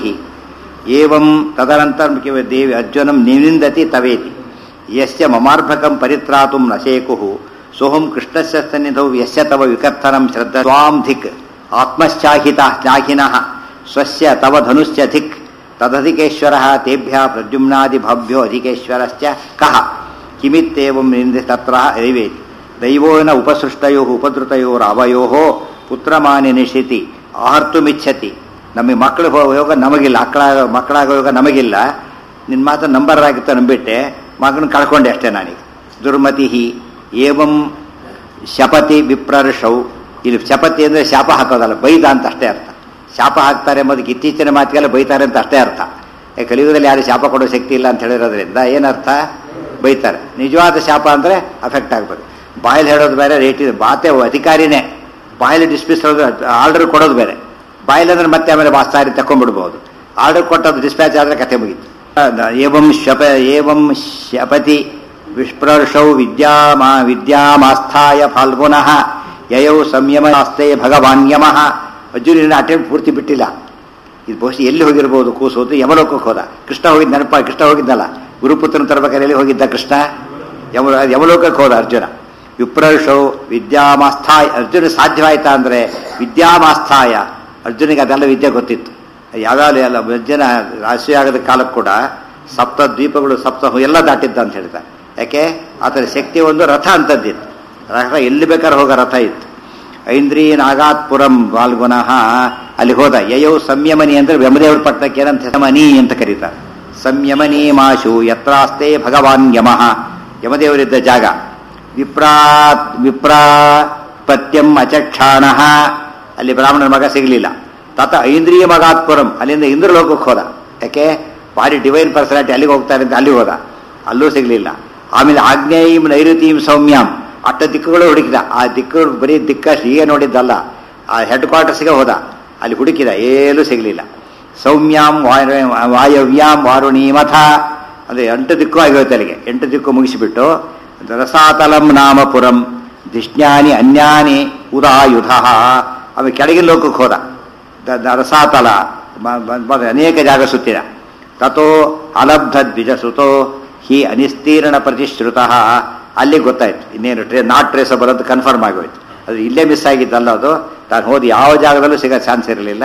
ಏವಂ ತದನಂತರ ಕಿವ ದೇವಿ ಅರ್ಜುನಂ ನಿನಿಂದತಿ ತವೇತಿ ಯಸ್ಯ ಮಮಾರ್ಭಕಂ ಪರಿತ್ರಾತುಂ ನ ಶೇಕು ಸೋಹಂ ಕೃಷ್ಣಸ್ಯ ಸನ್ನಿಧೌ ಯಸ್ಯ ತವ ವಿಕರ್ಥನಂ ಶ್ರದ್ಧ ತ್ವಾಂ ಧಿಕ್ ಆತ್ಮಶ್ಚಾಹಿತ ಶ್ಲಾಘಿನಃ ಸ್ವಸ್ಯ ತವ ಧನುಶ್ಚ ಧಿಕ್ ತದಧಿಕೇಶ್ವರ ತೇಭ್ಯ ಪ್ರದ್ಯುಮ್ನಾದಿಭವ್ಯೋ ಅಧಿಕೇಶ್ವರಶ್ಚ ಕಹ ಕಿಮಿತ್ತೇವಂ ನಿಂದೆ ತತ್ರ ದೈವೇತಿ ದೈವೋನ ಉಪಸೃಷ್ಟಯೋ ಉಪದ್ರುತಯೋ ರಾವಯೋ ಪುತ್ರಮಾನಿ ನಿಶಿತಿ ಆಹರ್ತುಮಿಚ್ಛತಿ ನಮಗೆ ಮಕ್ಕಳು ಯೋಗ ನಮಗಿಲ್ಲ ಮಕ್ಕಳಾಗ ಮಕ್ಕಳಾಗೋ ಯೋಗ ನಮಗಿಲ್ಲ ನಿನ್ನ ಮಾತು ನಂಬರ್ ಆಗಿತ್ತು ನಂಬಿಟ್ಟೆ ಮಗನ ಕಳ್ಕೊಂಡೆ ಅಷ್ಟೇ ನಾನೀಗ ದುರ್ಮತಿ ಏವಂ ಶಪತಿ ವಿಪ್ರರ್ಷೌ ಇಲ್ಲಿ ಶಪತಿ ಅಂದರೆ ಶಾಪ ಹಾಕೋದಲ್ಲ ಬೈದ ಅಂತ ಅಷ್ಟೇ ಅರ್ಥ ಶಾಪ ಹಾಕ್ತಾರೆ ಎಂಬುದಕ್ಕೆ ಇತ್ತೀಚಿನ ಮಾತಿಗೆಲ್ಲ ಬೈತಾರೆ ಅಂತ ಅಷ್ಟೇ ಅರ್ಥ ಯಾಕೆ ಕಲಿಯುಗದಲ್ಲಿ ಯಾರು ಶಾಪ ಕೊಡೋ ಶಕ್ತಿ ಇಲ್ಲ ಅಂತ ಹೇಳಿರೋದ್ರಿಂದ ಏನರ್ಥ ಬೈತಾರೆ ನಿಜವಾದ ಶಾಪ ಅಂದರೆ ಅಫೆಕ್ಟ್ ಆಗ್ಬೇಕು ಬಾಯಲ್ಲಿ ಹೇಳೋದು ಬೇರೆ ರೇಟ್ ಇದೆ ಬಾತೆ ಅಧಿಕಾರಿನೇ ಬಾಯಲ್ಲಿ ಡಿಸ್ಮಿಸ್ ಆರ್ಡರ್ ಕೊಡೋದು ಬೇರೆ ಬಾಯಲ್ಲಿ ಅಂದ್ರೆ ಮತ್ತೆ ಆಮೇಲೆ ಬಾಸ್ತಾರಿ ತಕೊಂಡ್ಬಿಡ್ಬೋದು ಆರ್ಡರ್ ಕೊಟ್ಟದ್ದು ಡಿಸ್ಪ್ಯಾಚ್ ಆದರೆ ಕತೆ ಮುಗೀತು ಏವಂ ಶಪ ಏವಂ ಶಪತಿ ವಿಸ್ಪ್ರರ್ಷೌ ವಿದ್ಯಾಮಾ ವಿದ್ಯಾಮಾಸ್ಥಾಯ ಫಾಲ್ಗುನಃ ಯಯೌ ಸಂಯಮಾಸ್ತೆ ಭಗವಾನ್ಯಮಃ ಅರ್ಜುನ ಅಟೆಂಪ್ಟ್ ಪೂರ್ತಿ ಬಿಟ್ಟಿಲ್ಲ ಇದು ಬಹುಶಃ ಎಲ್ಲಿ ಹೋಗಿರ್ಬೋದು ಕೂಸೋದು ಯಮಲೋಕಕ್ಕೆ ಹೋದ ಕೃಷ್ಣ ಹೋಗಿದ್ದ ನೆನಪ ಕೃಷ್ಣ ಹೋಗಿದ್ದಲ್ಲ ಗುರುಪುತ್ರನ ತರಬೇಕಾದ್ರೆ ಎಲ್ಲಿ ಹೋಗಿದ್ದ ಕೃಷ್ಣ ಯಮ ಯಮಲೋಕಕ್ಕೆ ಹೋದ ಅರ್ಜುನ ವಿಪ್ರರ್ಷೌ ವಿದ್ಯಾಮಾಸ್ಥಾಯ ಅರ್ಜುನ ಸಾಧ್ಯವಾಯ್ತಾ ಅಂದರೆ ವಿದ್ಯಾಮಾಸ್ಥಾಯ ಅರ್ಜುನಿಗೆ ಅದೆಲ್ಲ ವಿದ್ಯೆ ಗೊತ್ತಿತ್ತು ಯಾವ್ಯಾವ ಎಲ್ಲ ಅರ್ಜುನ ರಾಶಿಯಾಗದ ಕಾಲಕ್ಕೆ ಕೂಡ ಸಪ್ತ ದ್ವೀಪಗಳು ಸಪ್ತ ಎಲ್ಲ ದಾಟಿದ್ದ ಅಂತ ಹೇಳ್ತಾರೆ ಯಾಕೆ ಆತನ ಶಕ್ತಿ ಒಂದು ರಥ ಅಂತದ್ದಿತ್ತು ರಥ ಎಲ್ಲಿ ಬೇಕಾದ್ರೆ ಹೋಗೋ ರಥ ಇತ್ತು ಐಂದ್ರಿ ನಾಗಾತ್ಪುರಂ ವಾಲ್ಗುನಃ ಅಲ್ಲಿ ಹೋದ ಯಯೌ ಸಂಯಮನಿ ಅಂದ್ರೆ ಯಮದೇವ್ರ ಪಟ್ಟಣಕ್ಕೆ ಏನಂತ ಯಮನಿ ಅಂತ ಕರೀತಾರೆ ಸಂಯಮನಿ ಮಾಶು ಯತ್ರಾಸ್ತೆ ಭಗವಾನ್ ಯಮಃ ಯಮದೇವರಿದ್ದ ಜಾಗ ವಿಪ್ರಾ ವಿಪ್ರಾಪತ್ಯಂ ಅಚಕ್ಷಾಣ ಅಲ್ಲಿ ಬ್ರಾಹ್ಮಣನ ಮಗ ಸಿಗಲಿಲ್ಲ ತತ ಐಂದ್ರಿಯ ಮಗಾತ್ಪುರಂ ಅಲ್ಲಿಂದ ಇಂದ್ರಲೋಕಕ್ಕೆ ಹೋದ ಯಾಕೆ ಭಾರಿ ಡಿವೈನ್ ಪರ್ಸನಾಲಿಟಿ ಅಲ್ಲಿಗೆ ಹೋಗ್ತಾರೆ ಅಂತ ಅಲ್ಲಿ ಹೋದ ಅಲ್ಲೂ ಸಿಗಲಿಲ್ಲ ಆಮೇಲೆ ಆಗ್ನೇಯಂ ನೈಋತೀಂ ಸೌಮ್ಯಂ ಅಟ್ಟ ದಿಕ್ಕುಗಳು ಹುಡುಕಿದ ಆ ದಿಕ್ಕುಗಳು ಬರೀ ದಿಕ್ಕ ಹೀಗೆ ನೋಡಿದ್ದಲ್ಲ ಆ ಹೆಡ್ ಕ್ವಾರ್ಟರ್ಸ್ಗೆ ಹೋದ ಅಲ್ಲಿ ಹುಡುಕಿದ ಏನೂ ಸಿಗಲಿಲ್ಲ ಸೌಮ್ಯಾಂ ವಾಯವ್ಯಾಂ ವಾರುಣಿ ಮಥ ಅಂದರೆ ಎಂಟು ದಿಕ್ಕು ಆಗೋಯ್ತು ಅಲ್ಲಿಗೆ ಎಂಟು ದಿಕ್ಕು ಮುಗಿಸಿಬಿಟ್ಟು ರಸಾತಲಂ ನಾಮಪುರಂ ಧಿಷ್ಣ್ಯಾನಿ ಅನ್ಯಾನಿ ಉದಾಯುಧ ಆಮೇಲೆ ಕೆಳಗಿನ ಲೋಕಕ್ಕೆ ಹೋದ ರಸಾತಲ ಅನೇಕ ಜಾಗ ಸುತ್ತಿದ ತಥೋ ಅಲಬ್ಧ ದ್ವಿಜಸುತೋ ಹಿ ಅನಿಸ್ತೀರ್ಣ ಪ್ರತಿಶ್ರುತ ಅಲ್ಲಿ ಗೊತ್ತಾಯ್ತು ಇನ್ನೇನು ಟ್ರೇ ನಾಟ್ ಟ್ರೇಸಬಲ್ ಅಂತ ಕನ್ಫರ್ಮ್ ಆಗೋಯ್ತು ಅದು ಇಲ್ಲೇ ಮಿಸ್ ಆಗಿದ್ದಲ್ಲ ಅದು ತಾನು ಹೋದಿ ಯಾವ ಜಾಗದಲ್ಲೂ ಸಿಗೋ ಚಾನ್ಸ್ ಇರಲಿಲ್ಲ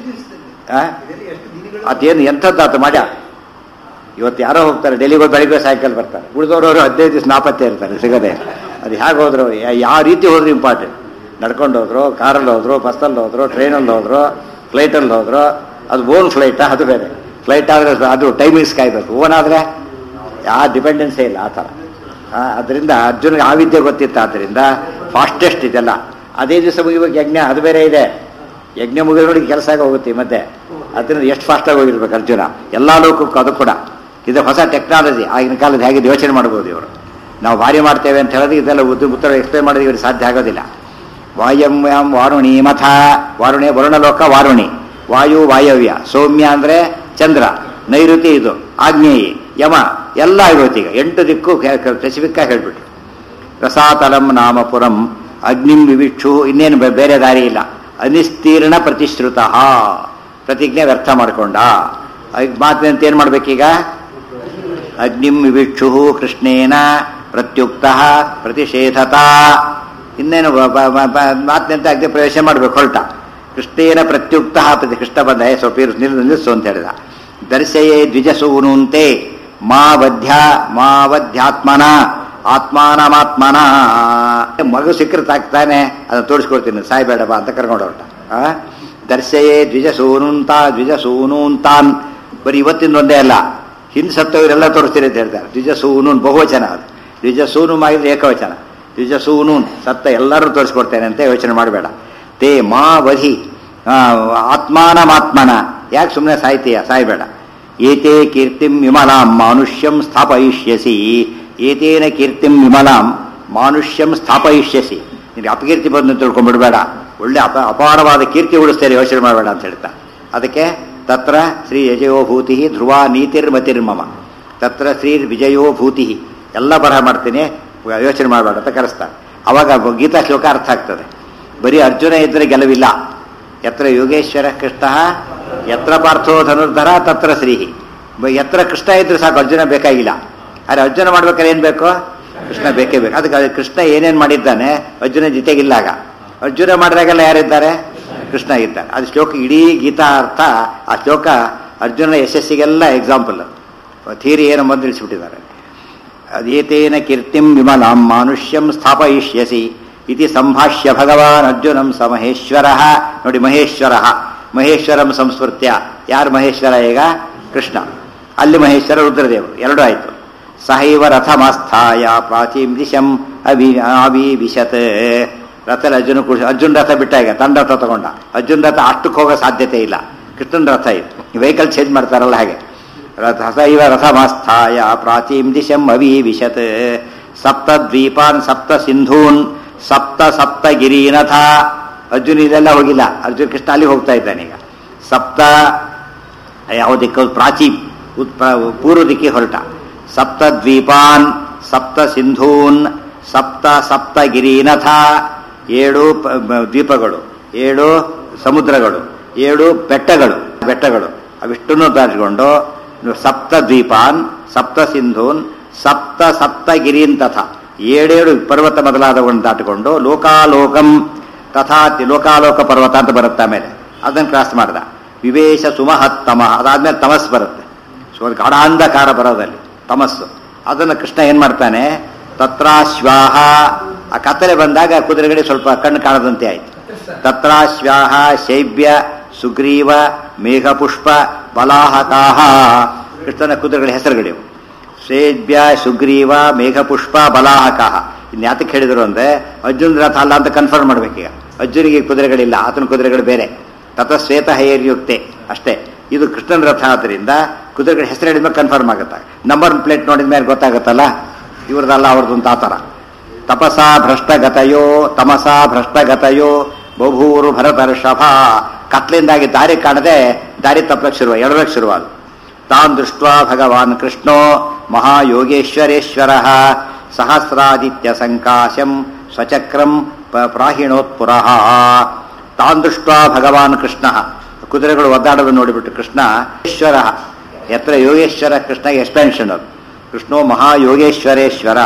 ಅದೇನು ಎಂಥದ್ದು ಆತ ಮಾಡ್ಯ ಇವತ್ತು ಯಾರೋ ಹೋಗ್ತಾರೆ ಡೆಲ್ಲಿಗೆ ಹೋಗಿ ಬೆಳಿಗ್ಗೆ ಸಾಯಂಕಾಲ ಬರ್ತಾರೆ ಉಳಿದವರು ಹದಿನೈದು ದಿವಸ ನಾಪತ್ತೆ ಇರ್ತಾರೆ ಸಿಗದೆ ಅದು ಹೇಗೆ ಹೋದ್ರು ಯಾವ ರೀತಿ ಹೋದ್ರು ಇಂಪಾರ್ಟೆಂಟ್ ನಡ್ಕೊಂಡು ಹೋದ್ರು ಕಾರಲ್ಲಿ ಹೋದ್ರು ಬಸ್ಸಲ್ಲಿ ಹೋದ್ರು ಟ್ರೈನಲ್ಲಿ ಹೋದ್ರು ಫ್ಲೈಟಲ್ಲಿ ಹೋದ್ರು ಅದು ಓನ್ ಫ್ಲೈಟಾ ಅದು ಬೇರೆ ಫ್ಲೈಟ್ ಆದರೆ ಅದು ಟೈಮಿಂಗ್ಸ್ ಕಾಯ್ಬೇಕು ಓನ್ ಆದರೆ ಯಾವ ಡಿಪೆಂಡೆನ್ಸೇ ಇಲ್ಲ ಆ ಥರ ಅದರಿಂದ ಅರ್ಜುನಿಗೆ ಆ ವಿದ್ಯೆ ಗೊತ್ತಿತ್ತು ಆದ್ದರಿಂದ ಫಾಸ್ಟೆಸ್ಟ್ ಇದೆಲ್ಲ ಅದೇ ದಿವಸ ಮುಗಿಬೇಕು ಯಜ್ಞ ಅದು ಬೇರೆ ಇದೆ ಯಜ್ಞ ಮುಗಿದ ನೋಡಿ ಕೆಲಸ ಆಗಿ ಹೋಗುತ್ತೆ ಮತ್ತೆ ಅದರಿಂದ ಎಷ್ಟು ಫಾಸ್ಟಾಗಿ ಹೋಗಿರ್ಬೇಕು ಅರ್ಜುನ ಎಲ್ಲ ಲೋಕಕ್ಕೂ ಅದು ಕೂಡ ಇದು ಹೊಸ ಟೆಕ್ನಾಲಜಿ ಆಗಿನ ಕಾಲದ ಹೇಗೆ ಯೋಚನೆ ಮಾಡ್ಬೋದು ಇವರು ನಾವು ಭಾರಿ ಮಾಡ್ತೇವೆ ಅಂತ ಹೇಳಿದ್ರೆ ಇದೆಲ್ಲ ಉದ್ದು ಉತ್ತರ ಎಕ್ಸ್ಪ್ಲೇನ್ ಮಾಡೋದು ಇವ್ರಿಗೆ ಸಾಧ್ಯ ಆಗೋದಿಲ್ಲ ವಾಯವ್ಯಾಂ ವಾರುಣಿ ಮಥ ವಾರುಣಿ ವರುಣಲೋಕ ವಾರುಣಿ ವಾಯು ವಾಯವ್ಯ ಸೌಮ್ಯ ಅಂದರೆ ಚಂದ್ರ ನೈಋತಿ ಇದು ಆಗ್ನೇಯಿ ಯಮ ಎಲ್ಲ ಆಗೋಯ್ತು ಈಗ ಎಂಟು ದಿಕ್ಕು ಸ್ಪೆಸಿಫಿಕ್ ಆಗಿ ಹೇಳ್ಬಿಟ್ರು ರಸಾತಲಂ ನಾಮಪುರಂ ಅಗ್ನಿಂ ವಿವಿಕ್ಷು ಇನ್ನೇನು ಬೇರೆ ದಾರಿ ಇಲ್ಲ ಅನಿಸ್ತೀರ್ಣ ಪ್ರತಿಶ್ರುತ ಪ್ರತಿಜ್ಞೆ ವ್ಯರ್ಥ ಮಾಡಿಕೊಂಡ ಮಾತಿನಂತ ಏನು ಮಾಡ್ಬೇಕೀಗ ಅಗ್ನಿಂ ವಿವಿಕ್ಷು ಕೃಷ್ಣೇನ ಪ್ರತ್ಯುಕ್ತ ಪ್ರತಿಷೇಧತ ಇನ್ನೇನು ಮಾತಿನಂತೆ ಅಗ್ನಿ ಪ್ರವೇಶ ಮಾಡಬೇಕು ಹೊರಟ ಕೃಷ್ಣೇನ ಪ್ರತ್ಯುಕ್ತ ಪ್ರತಿ ಕೃಷ್ಣ ಬಂದ ಸ್ವಲ್ಪ ನಿಲ್ ನಿಲ್ಲಿಸು ಅಂತ ಹೇಳಿದ ದರ್ಶಯೇ ದ್ವಿಜಸೂನುಂತೆ ಮಾ ವಧ್ಯ ಮಾ ವಧ್ಯಾತ್ಮನ ಆತ್ಮಾನಮಾತ್ಮನ ಮಗು ಸಿಕ್ಕರೆ ತಾಕ್ತಾನೆ ಅದನ್ನು ತೋರಿಸ್ಕೊಡ್ತೀನಿ ಸಾಯ್ಬೇಡ ಬಾ ಅಂತ ಕರ್ಕೊಂಡು ಹೊರಟ ದರ್ಶಯೇ ದ್ವಿಜಸೂನುಂತ ದ್ವಿಜಸೂನೂಂತಾನ್ ಬರೀ ಇವತ್ತಿನ ಒಂದೇ ಅಲ್ಲ ಹಿಂದೆ ಸತ್ತವರೆಲ್ಲ ತೋರಿಸ್ತೀರಿ ಅಂತ ಹೇಳ್ತಾರೆ ದ್ವಿಜಸೂನೂನ್ ಬಹುವಚನ ಅದು ದ್ವಿಜಸೂನು ಮಾಡಿದ್ರೆ ಏಕವಚನ ದ್ವಿಜಸೂನೂನ್ ಸತ್ತ ಎಲ್ಲರೂ ತೋರಿಸ್ಕೊಡ್ತೇನೆ ಅಂತ ಯೋಚನೆ ಮಾಡಬೇಡ ತೇ ಮಾ ವಧಿ ಆತ್ಮಾನಮಾತ್ಮನ ಯಾಕೆ ಸುಮ್ಮನೆ ಸಾಯ್ತೀಯ ಸಾಯ್ಬೇಡ ಏತೇ ಕೀರ್ತಿಂ ವಿಮಲಾಂ ಮಾನುಷ್ಯಂ ಸ್ಥಾಪಯಿಷ್ಯಸಿ ಏತೇನ ಕೀರ್ತಿಂ ವಿಮಲಾಂ ಮಾನುಷ್ಯಂ ಸ್ಥಾಪಯಿಷ್ಯಸಿ ನಿನಗೆ ಅಪಕೀರ್ತಿ ಬಂದು ತಿಳ್ಕೊಂಡ್ಬಿಡ್ಬೇಡ ಒಳ್ಳೆ ಅಪ ಅಪಾರವಾದ ಕೀರ್ತಿ ಉಳಿಸ್ತೇನೆ ಯೋಚನೆ ಮಾಡಬೇಡ ಅಂತ ಹೇಳ್ತಾ ಅದಕ್ಕೆ ತತ್ರ ಶ್ರೀ ಯಜಯೋಭೂತಿ ಧ್ರುವ ನೀತಿರ್ಮತಿರ್ಮಮ ತತ್ರ ಶ್ರೀ ವಿಜಯೋಭೂತಿ ಎಲ್ಲ ಬರಹ ಮಾಡ್ತೀನಿ ಯೋಚನೆ ಮಾಡಬೇಡ ಅಂತ ಕರೆಸ್ತಾರೆ ಅವಾಗ ಗೀತಾ ಶ್ಲೋಕ ಅರ್ಥ ಆಗ್ತದೆ ಬರೀ ಅರ್ಜುನ ಇದ್ರೆ ಗೆಲುವಿಲ್ಲ ಯತ್ರ ಯೋಗೇಶ್ವರ ಕೃಷ್ಣ ಯತ್ರ ಪಾರ್ಥೋ ಧನುರ್ಧರ ತತ್ರ ಶ್ರೀಹಿ ಎತ್ರ ಕೃಷ್ಣ ಇದ್ರೆ ಸಾಕು ಅರ್ಜುನ ಬೇಕಾಗಿಲ್ಲ ಆದರೆ ಅರ್ಜುನ ಮಾಡ್ಬೇಕಾದ್ರೆ ಏನು ಬೇಕು ಕೃಷ್ಣ ಬೇಕೇ ಬೇಕು ಅದಕ್ಕೆ ಕೃಷ್ಣ ಏನೇನು ಮಾಡಿದ್ದಾನೆ ಅರ್ಜುನ ಜೊತೆಗಿಲ್ಲ ಆಗ ಅರ್ಜುನ ಮಾಡಿದಾಗೆಲ್ಲ ಯಾರಿದ್ದಾರೆ ಕೃಷ್ಣ ಇದ್ದಾನೆ ಅದು ಶ್ಲೋಕ ಇಡೀ ಗೀತಾ ಅರ್ಥ ಆ ಶ್ಲೋಕ ಅರ್ಜುನನ ಯಶಸ್ಸಿಗೆಲ್ಲ ಎಕ್ಸಾಂಪಲ್ ಥಿಯರಿ ಏನು ಬಂದು ತಿಳಿಸ್ಬಿಟ್ಟಿದ್ದಾರೆ ಅದೇತೇನ ಕೀರ್ತಿಂ ವಿಮಲಾಂ ಮಾನುಷ್ಯಂ ಸ್ಥಾಪಯಿಷ್ಯಸಿ ಇತಿ ಸಂಭಾಷ್ಯ ಭಗವಾನ್ ಅರ್ಜುನಂ ಸ ಮಹೇಶ್ವರ ನೋಡಿ ಮಹೇಶ್ವರ ಮಹೇಶ್ವರಂ ಸಂಸ್ಮೃತ್ಯ ಯಾರು ಮಹೇಶ್ವರ ಈಗ ಕೃಷ್ಣ ಅಲ್ಲಿ ಮಹೇಶ್ವರ ರುದ್ರದೇವರು ಎರಡೂ ಆಯಿತು ಸಹೈವ ರಥಮಾಸ್ಥಾಯ ಪ್ರಾಚೀಂ ದಿಶಂ ಅವಿ ಅವಿವಿಶತ್ ರಥದಲ್ಲಿ ಅರ್ಜುನ ಕುಡಿಸಿ ಅರ್ಜುನ್ ರಥ ಬಿಟ್ಟ ಈಗ ತನ್ನ ರಥ ತಗೊಂಡ ಅರ್ಜುನ್ ರಥ ಅಷ್ಟಕ್ಕೆ ಹೋಗೋ ಸಾಧ್ಯತೆ ಇಲ್ಲ ಕೃಷ್ಣನ ರಥ ಇದು ವೆಹಿಕಲ್ ಚೇಂಜ್ ಮಾಡ್ತಾರಲ್ಲ ಹಾಗೆ ರಥ ಸೈವ ರಥಮಾಸ್ಥಾಯ ಪ್ರಾಚೀಂ ದಿಶಂ ಅವಿವಿಶತ್ ಸಪ್ತ ದ್ವೀಪಾನ್ ಸಪ್ತ ಸಿಂಧೂನ್ ಸಪ್ತ ಸಪ್ತ ಗಿರೀನಥ ಅರ್ಜುನ್ ಇದೆಲ್ಲ ಹೋಗಿಲ್ಲ ಅರ್ಜುನ್ ಕೃಷ್ಣ ಅಲ್ಲಿ ಹೋಗ್ತಾ ಇದ್ದಾನೆ ಈಗ ಸಪ್ತ ಯಾವ ದಿಕ್ಕು ಪ್ರಾಚೀನ್ ಉತ್ ಪೂರ್ವ ದಿಕ್ಕಿ ಹೊರಟ ಸಪ್ತ ದ್ವೀಪಾನ್ ಸಪ್ತ ಸಿಂಧೂನ್ ಸಪ್ತ ಸಪ್ತ ಗಿರೀನಥ ಏಳು ಪ- ಬ- ದ್ವೀಪಗಳು ಏಳು ಸಮುದ್ರಗಳು ಏಳು ಬೆಟ್ಟಗಳು ಬೆಟ್ಟಗಳು ಅವಿಷ್ಟನ್ನು ದಾಟಿಕೊಂಡು ಸಪ್ತ ದ್ವೀಪಾನ್ ಸಪ್ತ ಸಿಂಧೂನ್ ಸಪ್ತ ಸಪ್ತ ಗಿರೀನ್ ತಥ ಏಳೇಳು ಪರ್ವತ ಮೊದಲಾದವನ್ನು ದಾಟಿಕೊಂಡು ಲೋಕಾಲೋಕಂ ತಥಾ ಲೋಕಾಲೋಕ ಪರ್ವತ ಅಂತ ಬರುತ್ತೆ ಆಮೇಲೆ ಅದನ್ನು ಕ್ರಾಸ್ ಮಾಡ್ದ ವಿವೇಶ ಸುಮಹತ್ತಮ ಅದಾದ್ಮೇಲೆ ತಮಸ್ ಬರುತ್ತೆ ಸೊ ಗಾಢಾಂಧಕಾರ ಬರೋದಲ್ಲಿ ತಮಸ್ಸು ಅದನ್ನು ಕೃಷ್ಣ ಏನ್ ಮಾಡ್ತಾನೆ ತತ್ರಾಶ್ವಾಹ ಆ ಕತ್ತಲೆ ಬಂದಾಗ ಕುದುರೆಗಳಿಗೆ ಸ್ವಲ್ಪ ಕಣ್ಣು ಕಾಣದಂತೆ ಆಯ್ತು ತತ್ರಾಶ್ವಾಹ ಶೈಬ್ಯ ಸುಗ್ರೀವ ಮೇಘಪುಷ್ಪ ಬಲಾಹಕಾಹ ಕೃಷ್ಣನ ಕುದುರೆಗಳ ಹೆಸರುಗಳಿವು ಶೇಬ್ಯ ಸುಗ್ರೀವ ಮೇಘಪುಷ್ಪ ಬಲಾಹಕಾಹ ಇನ್ನು ಯಾತಕ್ಕೆ ಹೇಳಿದ್ರು ಅಂದ್ರೆ ಅರ್ಜುನ್ ರಥ ಅಲ್ಲ ಅಂತ ಕನ್ಫರ್ಮ್ ಮಾಡ್ಬೇಕೀಗ ಅರ್ಜುನಿಗೆ ಕುದುರೆಗಳಿಲ್ಲ ಆತನ ಕುದುರೆಗಳು ಬೇರೆ ತತ ಶ್ವೇತ ಹೈರ್ಯುಕ್ತೆ ಅಷ್ಟೇ ಇದು ಕೃಷ್ಣನ ರಥ ಆದ್ದರಿಂದ ಕುದುರೆಗಳ ಹೆಸರು ಹೇಳಿದ್ಮೇಲೆ ಕನ್ಫರ್ಮ್ ಆಗುತ್ತೆ ನಂಬರ್ ಪ್ಲೇಟ್ ನೋಡಿದ ಮೇಲೆ ಗೊತ್ತಾಗುತ್ತಲ್ಲ ಇವ್ರದಲ್ಲ ಅವ್ರದ್ದು ಅಂತ ಆ ಥರ ತಪಸಾ ಭ್ರಷ್ಟಗತಯೋ ತಮಸಾ ಭ್ರಷ್ಟಗತಯೋ ಬಭೂರು ಭರತರ್ಷಭ ಕತ್ಲಿಂದಾಗಿ ದಾರಿ ಕಾಣದೆ ದಾರಿ ತಪ್ಪಲಕ್ಕೆ ಶುರುವ ಎಡಲಕ್ಕೆ ಶುರುವಾದ ತಾನ್ ದೃಷ್ಟ ಭಗವಾನ್ ಕೃಷ್ಣೋ ಮಹಾಯೋಗೇಶ್ವರೇಶ್ವರ ಸಹಸ್ರಾದಿತ್ಯ ಸಂಕಾಶಂ ಸ್ವಚಕ್ರಂ ಪ- ಪ್ರಾಹಿಣೋತ್ಪುರಃ ತಾನ್ ದೃಷ್ಟ ಭಗವಾನ್ ಕೃಷ್ಣ ಕುದುರೆಗಳು ಒದ್ದಾಡೋದು ನೋಡಿಬಿಟ್ಟು ಕೃಷ್ಣ ಈಶ್ವರ ಯತ್ರ ಯೋಗೇಶ್ವರ ಕೃಷ್ಣ ಎಕ್ಸ್ಪೆನ್ಷನ್ ಅದು ಕೃಷ್ಣೋ ಮಹಾಯೋಗೇಶ್ವರೇಶ್ವರ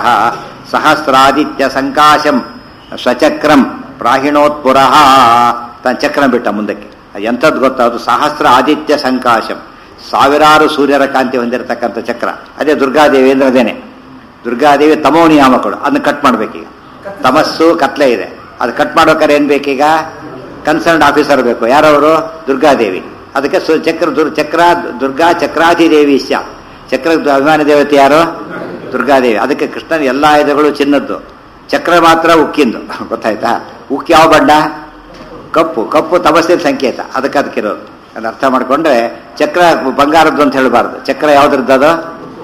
ಸಹಸ್ರಾದಿತ್ಯ ಸಂಕಾಶಂ ಸ್ವಚಕ್ರಂ ಪ್ರಾಹಿಣೋತ್ಪುರಃ ತನ್ನ ಚಕ್ರ ಬಿಟ್ಟ ಮುಂದಕ್ಕೆ ಅದು ಎಂಥದ್ದು ಗೊತ್ತಾ ಅದು ಸಹಸ್ರ ಆದಿತ್ಯ ಸಂಕಾಶಂ ಸಾವಿರಾರು ಸೂರ್ಯರ ಕಾಂತಿ ಹೊಂದಿರತಕ್ಕಂಥ ಚಕ್ರ ಅದೇ ದುರ್ಗಾದೇವಿ ಅಂದ್ರೆ ಅದೇನೆ ದುರ್ಗಾದೇವಿ ತಮೋ ನಿಯಾಮಕಗಳು ಅದನ್ನ ಕಟ್ ಮಾಡ್ಬೇಕೀಗ ತಮಸ್ಸು ಕತ್ಲೆ ಇದೆ ಅದು ಕಟ್ ಮಾಡ್ಬೇಕಾದ್ರೆ ಏನ್ ಬೇಕೀಗ ಕನ್ಸರ್ನ್ ಆಫೀಸರ್ ಬೇಕು ಯಾರವರು ದುರ್ಗಾದೇವಿ ಅದಕ್ಕೆ ಸು ಚಕ್ರ ದುರ್ ಚಕ್ರ ದುರ್ಗಾ ಚಕ್ರಾಧಿದೇವಿ ಸ್ಯ ಚಕ್ರ ಅಭಿಮಾನಿ ದೇವತೆ ಯಾರು ದುರ್ಗಾದೇವಿ ಅದಕ್ಕೆ ಕೃಷ್ಣನ ಎಲ್ಲಾ ಆಯುಧಗಳು ಚಿನ್ನದ್ದು ಚಕ್ರ ಮಾತ್ರ ಉಕ್ಕಿಂದು ಗೊತ್ತಾಯ್ತಾ ಉಕ್ಕಿ ಯಾವ ಬಣ್ಣ ಕಪ್ಪು ಕಪ್ಪು ತಪಸ್ಸಿನ ಸಂಕೇತ ಅದಕ್ಕೆ ಅದಕ್ಕಿರೋದು ಅದನ್ನ ಅರ್ಥ ಮಾಡ್ಕೊಂಡ್ರೆ ಚಕ್ರ ಬಂಗಾರದ್ದು ಅಂತ ಹೇಳಬಾರ್ದು ಚಕ್ರ ಯಾವ್ದ್ರದ್ದು ಅದು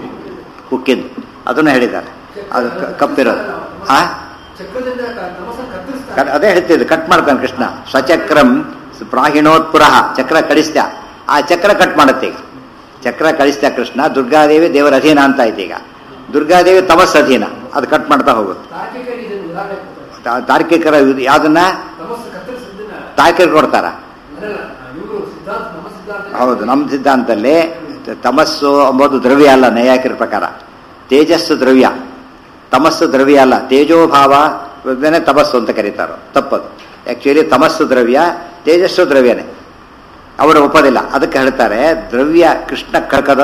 ಉಕ್ಕಿಂದು ಅದನ್ನು ಹೇಳಿದ್ದಾರೆ ಅದು ಕ- ಕಪ್ಪಿರೋದು ಆ ಚಕ್ರದಿಂದ ತಮಸ ಕತ್ತರಿಸ್ತಾರೆ ಕ- ಅದೇ ಹೇಳ್ತಿದ್ದು ಕಟ್ ಮಾಡ್ತಾನೆ ಕೃಷ್ಣ ಸ್ವಚಕ್ರಂ ಪ್ರಾಹಿಣೋತ್ಪುರ ಚಕ್ರ ಕಳಿಸ್ತ ಆ ಚಕ್ರ ಕಟ್ ಮಾಡುತ್ತೆ ಈಗ ಚಕ್ರ ಕಳಿಸ್ತ ಕೃಷ್ಣ ದುರ್ಗಾದೇವಿ ದೇವರ ಅಧೀನ ಅಂತ ಆಯ್ತು ಈಗ ದುರ್ಗಾದೇವಿ ತಮಸ್ ಅಧೀನ ಅದು ಕಟ್ ಮಾಡ್ತಾ ಹೋಗುತ್ತೆ ತಾರ್ಕಿಕರಿಗೆ ಇದನ್ನು ಉದಾಹರಣೆ ಕೊಡ್ತಾರೆ ತಾ- ತಾರ್ಕಿಕರ ಇದು ಯಾವ್ದನ್ನ ತಮಸ್ಸು ಕತ್ತರಿಸಿದ್ದನ್ನ ತಾರ್ಕಿಕರು ಕೊಡ್ತಾರ ಅದಲ್ಲ ಇವರು ಸಿದ್ಧಾಂತ ನಮ್ಮ ಸಿದ್ಧಾಂತ ಹೌದು ನಮ್ಮ ಸಿದ್ಧಾಂತದಲ್ಲಿ ತ- ತಮಸ್ಸು ಎಂಬುದು ದ್ರವ್ಯ ಅಲ್ಲ ನೈಯಾಯಿಕರ ಪ್ರಕಾರ ತೇಜಸ್ಸು ದ್ರವ್ಯ ತಮಸ್ಸು ದ್ರವ್ಯ ಅಲ್ಲ ತೇಜೋಭಾವ ಇದನ್ನೇ ತಮಸ್ಸು ಅಂತ ಕರೀತಾರೋ ತಪ್ಪದು ಆಕ್ಚುಲಿ ತಮಸ್ಸು ದ್ರವ್ಯ ತೇಜಸ್ಸು ದ್ರವ್ಯನೇ ಅವರು ಒಪ್ಪೋದಿಲ್ಲ ಅದಕ್ಕೆ ಹೇಳ್ತಾರೆ ದ್ರವ್ಯ ಕೃಷ್ಣ ಕಳ್ಕದ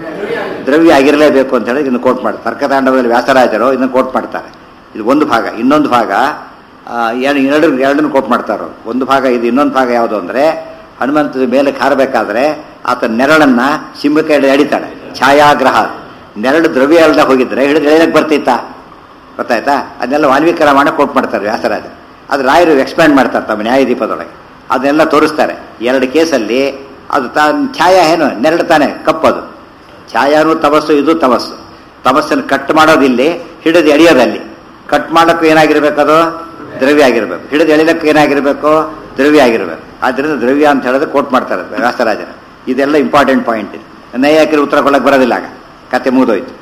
ದ್ರವ್ಯ ಆಗಿರಲೇಬೇಕು ಅಂತ ಹೇಳಿ ಇದನ್ನು ಕೋಟ್ ಮಾಡ್ತಾರೆ ತರ್ಕತಾಂಡವದಲ್ಲಿ ವ್ಯಾಸರಾಜರು ಇದನ್ನು ಕೋಟ್ ಮಾಡ್ತಾರೆ ಇದು ಒಂದು ಭಾಗ ಇನ್ನೊಂದು ಭಾಗ ಆ, ಎರಡು ಎರಡು ಎರಡನ್ನು ಕೋಟ್ ಮಾಡ್ತಾರೆ ಒಂದು ಭಾಗ ಇದು ಇನ್ನೊಂದು ಭಾಗ ಯಾವುದು ಅಂದರೆ ಹನುಮಂತ ಮೇಲೆ ಹಾರಬೇಕಾದ್ರೆ ಆತ ನೆರಳನ್ನ ಸಿಂಹಕ್ಕೆ ಹಿಡಿದು ಎಳಿತಾಳೆ ಛಾಯಾಗ್ರಹ ನೆರಳು ದ್ರವ್ಯ ಅಲ್ದ ಹೋಗಿದ್ರೆ ಹಿಡಿದು ಎಳೆಯಕ್ಕೆ ಬರ್ತಿತ್ತಾ ಗೊತ್ತಾಯ್ತಾ ಅದನ್ನೆಲ್ಲ ವಾಲ್ಮೀಕಿ ರಾಮಾಯಣ ಕೋಟ್ ಮಾಡ್ತಾರೆ ವ್ಯಾಸರಾಜ ಅದು ರಾಯರು ಎಕ್ಸ್ಪ್ಯಾಂಡ್ ಮಾಡ್ತಾರೆ ತಮ್ಮ ನ್ಯಾಯದೀಪದೊಳಗೆ ಅದನ್ನೆಲ್ಲ ತೋರಿಸ್ತಾರೆ ಎರಡು ಕೇಸಲ್ಲಿ ಅದು ತಾ ಛಾಯಾ ಏನು ನೆರಳು ತಾನೆ ಕಪ್ಪದು ಛಾಯಾನು ತಮಸ್ಸು ಇದು ತಮಸ್ಸು ತಮಸ್ಸನ್ನು ಕಟ್ ಮಾಡೋದಿಲ್ಲಿ ಹಿಡಿದು ಎಳೆಯೋದಲ್ಲಿ ಕಟ್ ಮಾಡೋಕ್ಕೂ ಏನಾಗಿರ್ಬೇಕದು ದ್ರವ್ಯ ಆಗಿರ್ಬೇಕು ಹಿಡಿದು ಎಳಿಲಕ್ಕೆ ಏನಾಗಿರ್ಬೇಕು ದ್ರವ್ಯ ಆಗಿರ್ಬೇಕು ಆದ್ರಿಂದ ದ್ರವ್ಯ ಅಂತ ಹೇಳಿದ್ರೆ ಕೋಟ್ ಮಾಡ್ತಾರೆ ವ್ಯಾಸರಾಜನ ಇದೆಲ್ಲ ಇಂಪಾರ್ಟೆಂಟ್ ಪಾಯಿಂಟ್ ಇದು ನೈಯಾಕಿರ ಉತ್ತರ ಕೊಡಕ್ಕೆ ಬರೋದಿಲ್ಲ ಆಗ ಕತೆ ಮುಗಿದೋಯ್ತು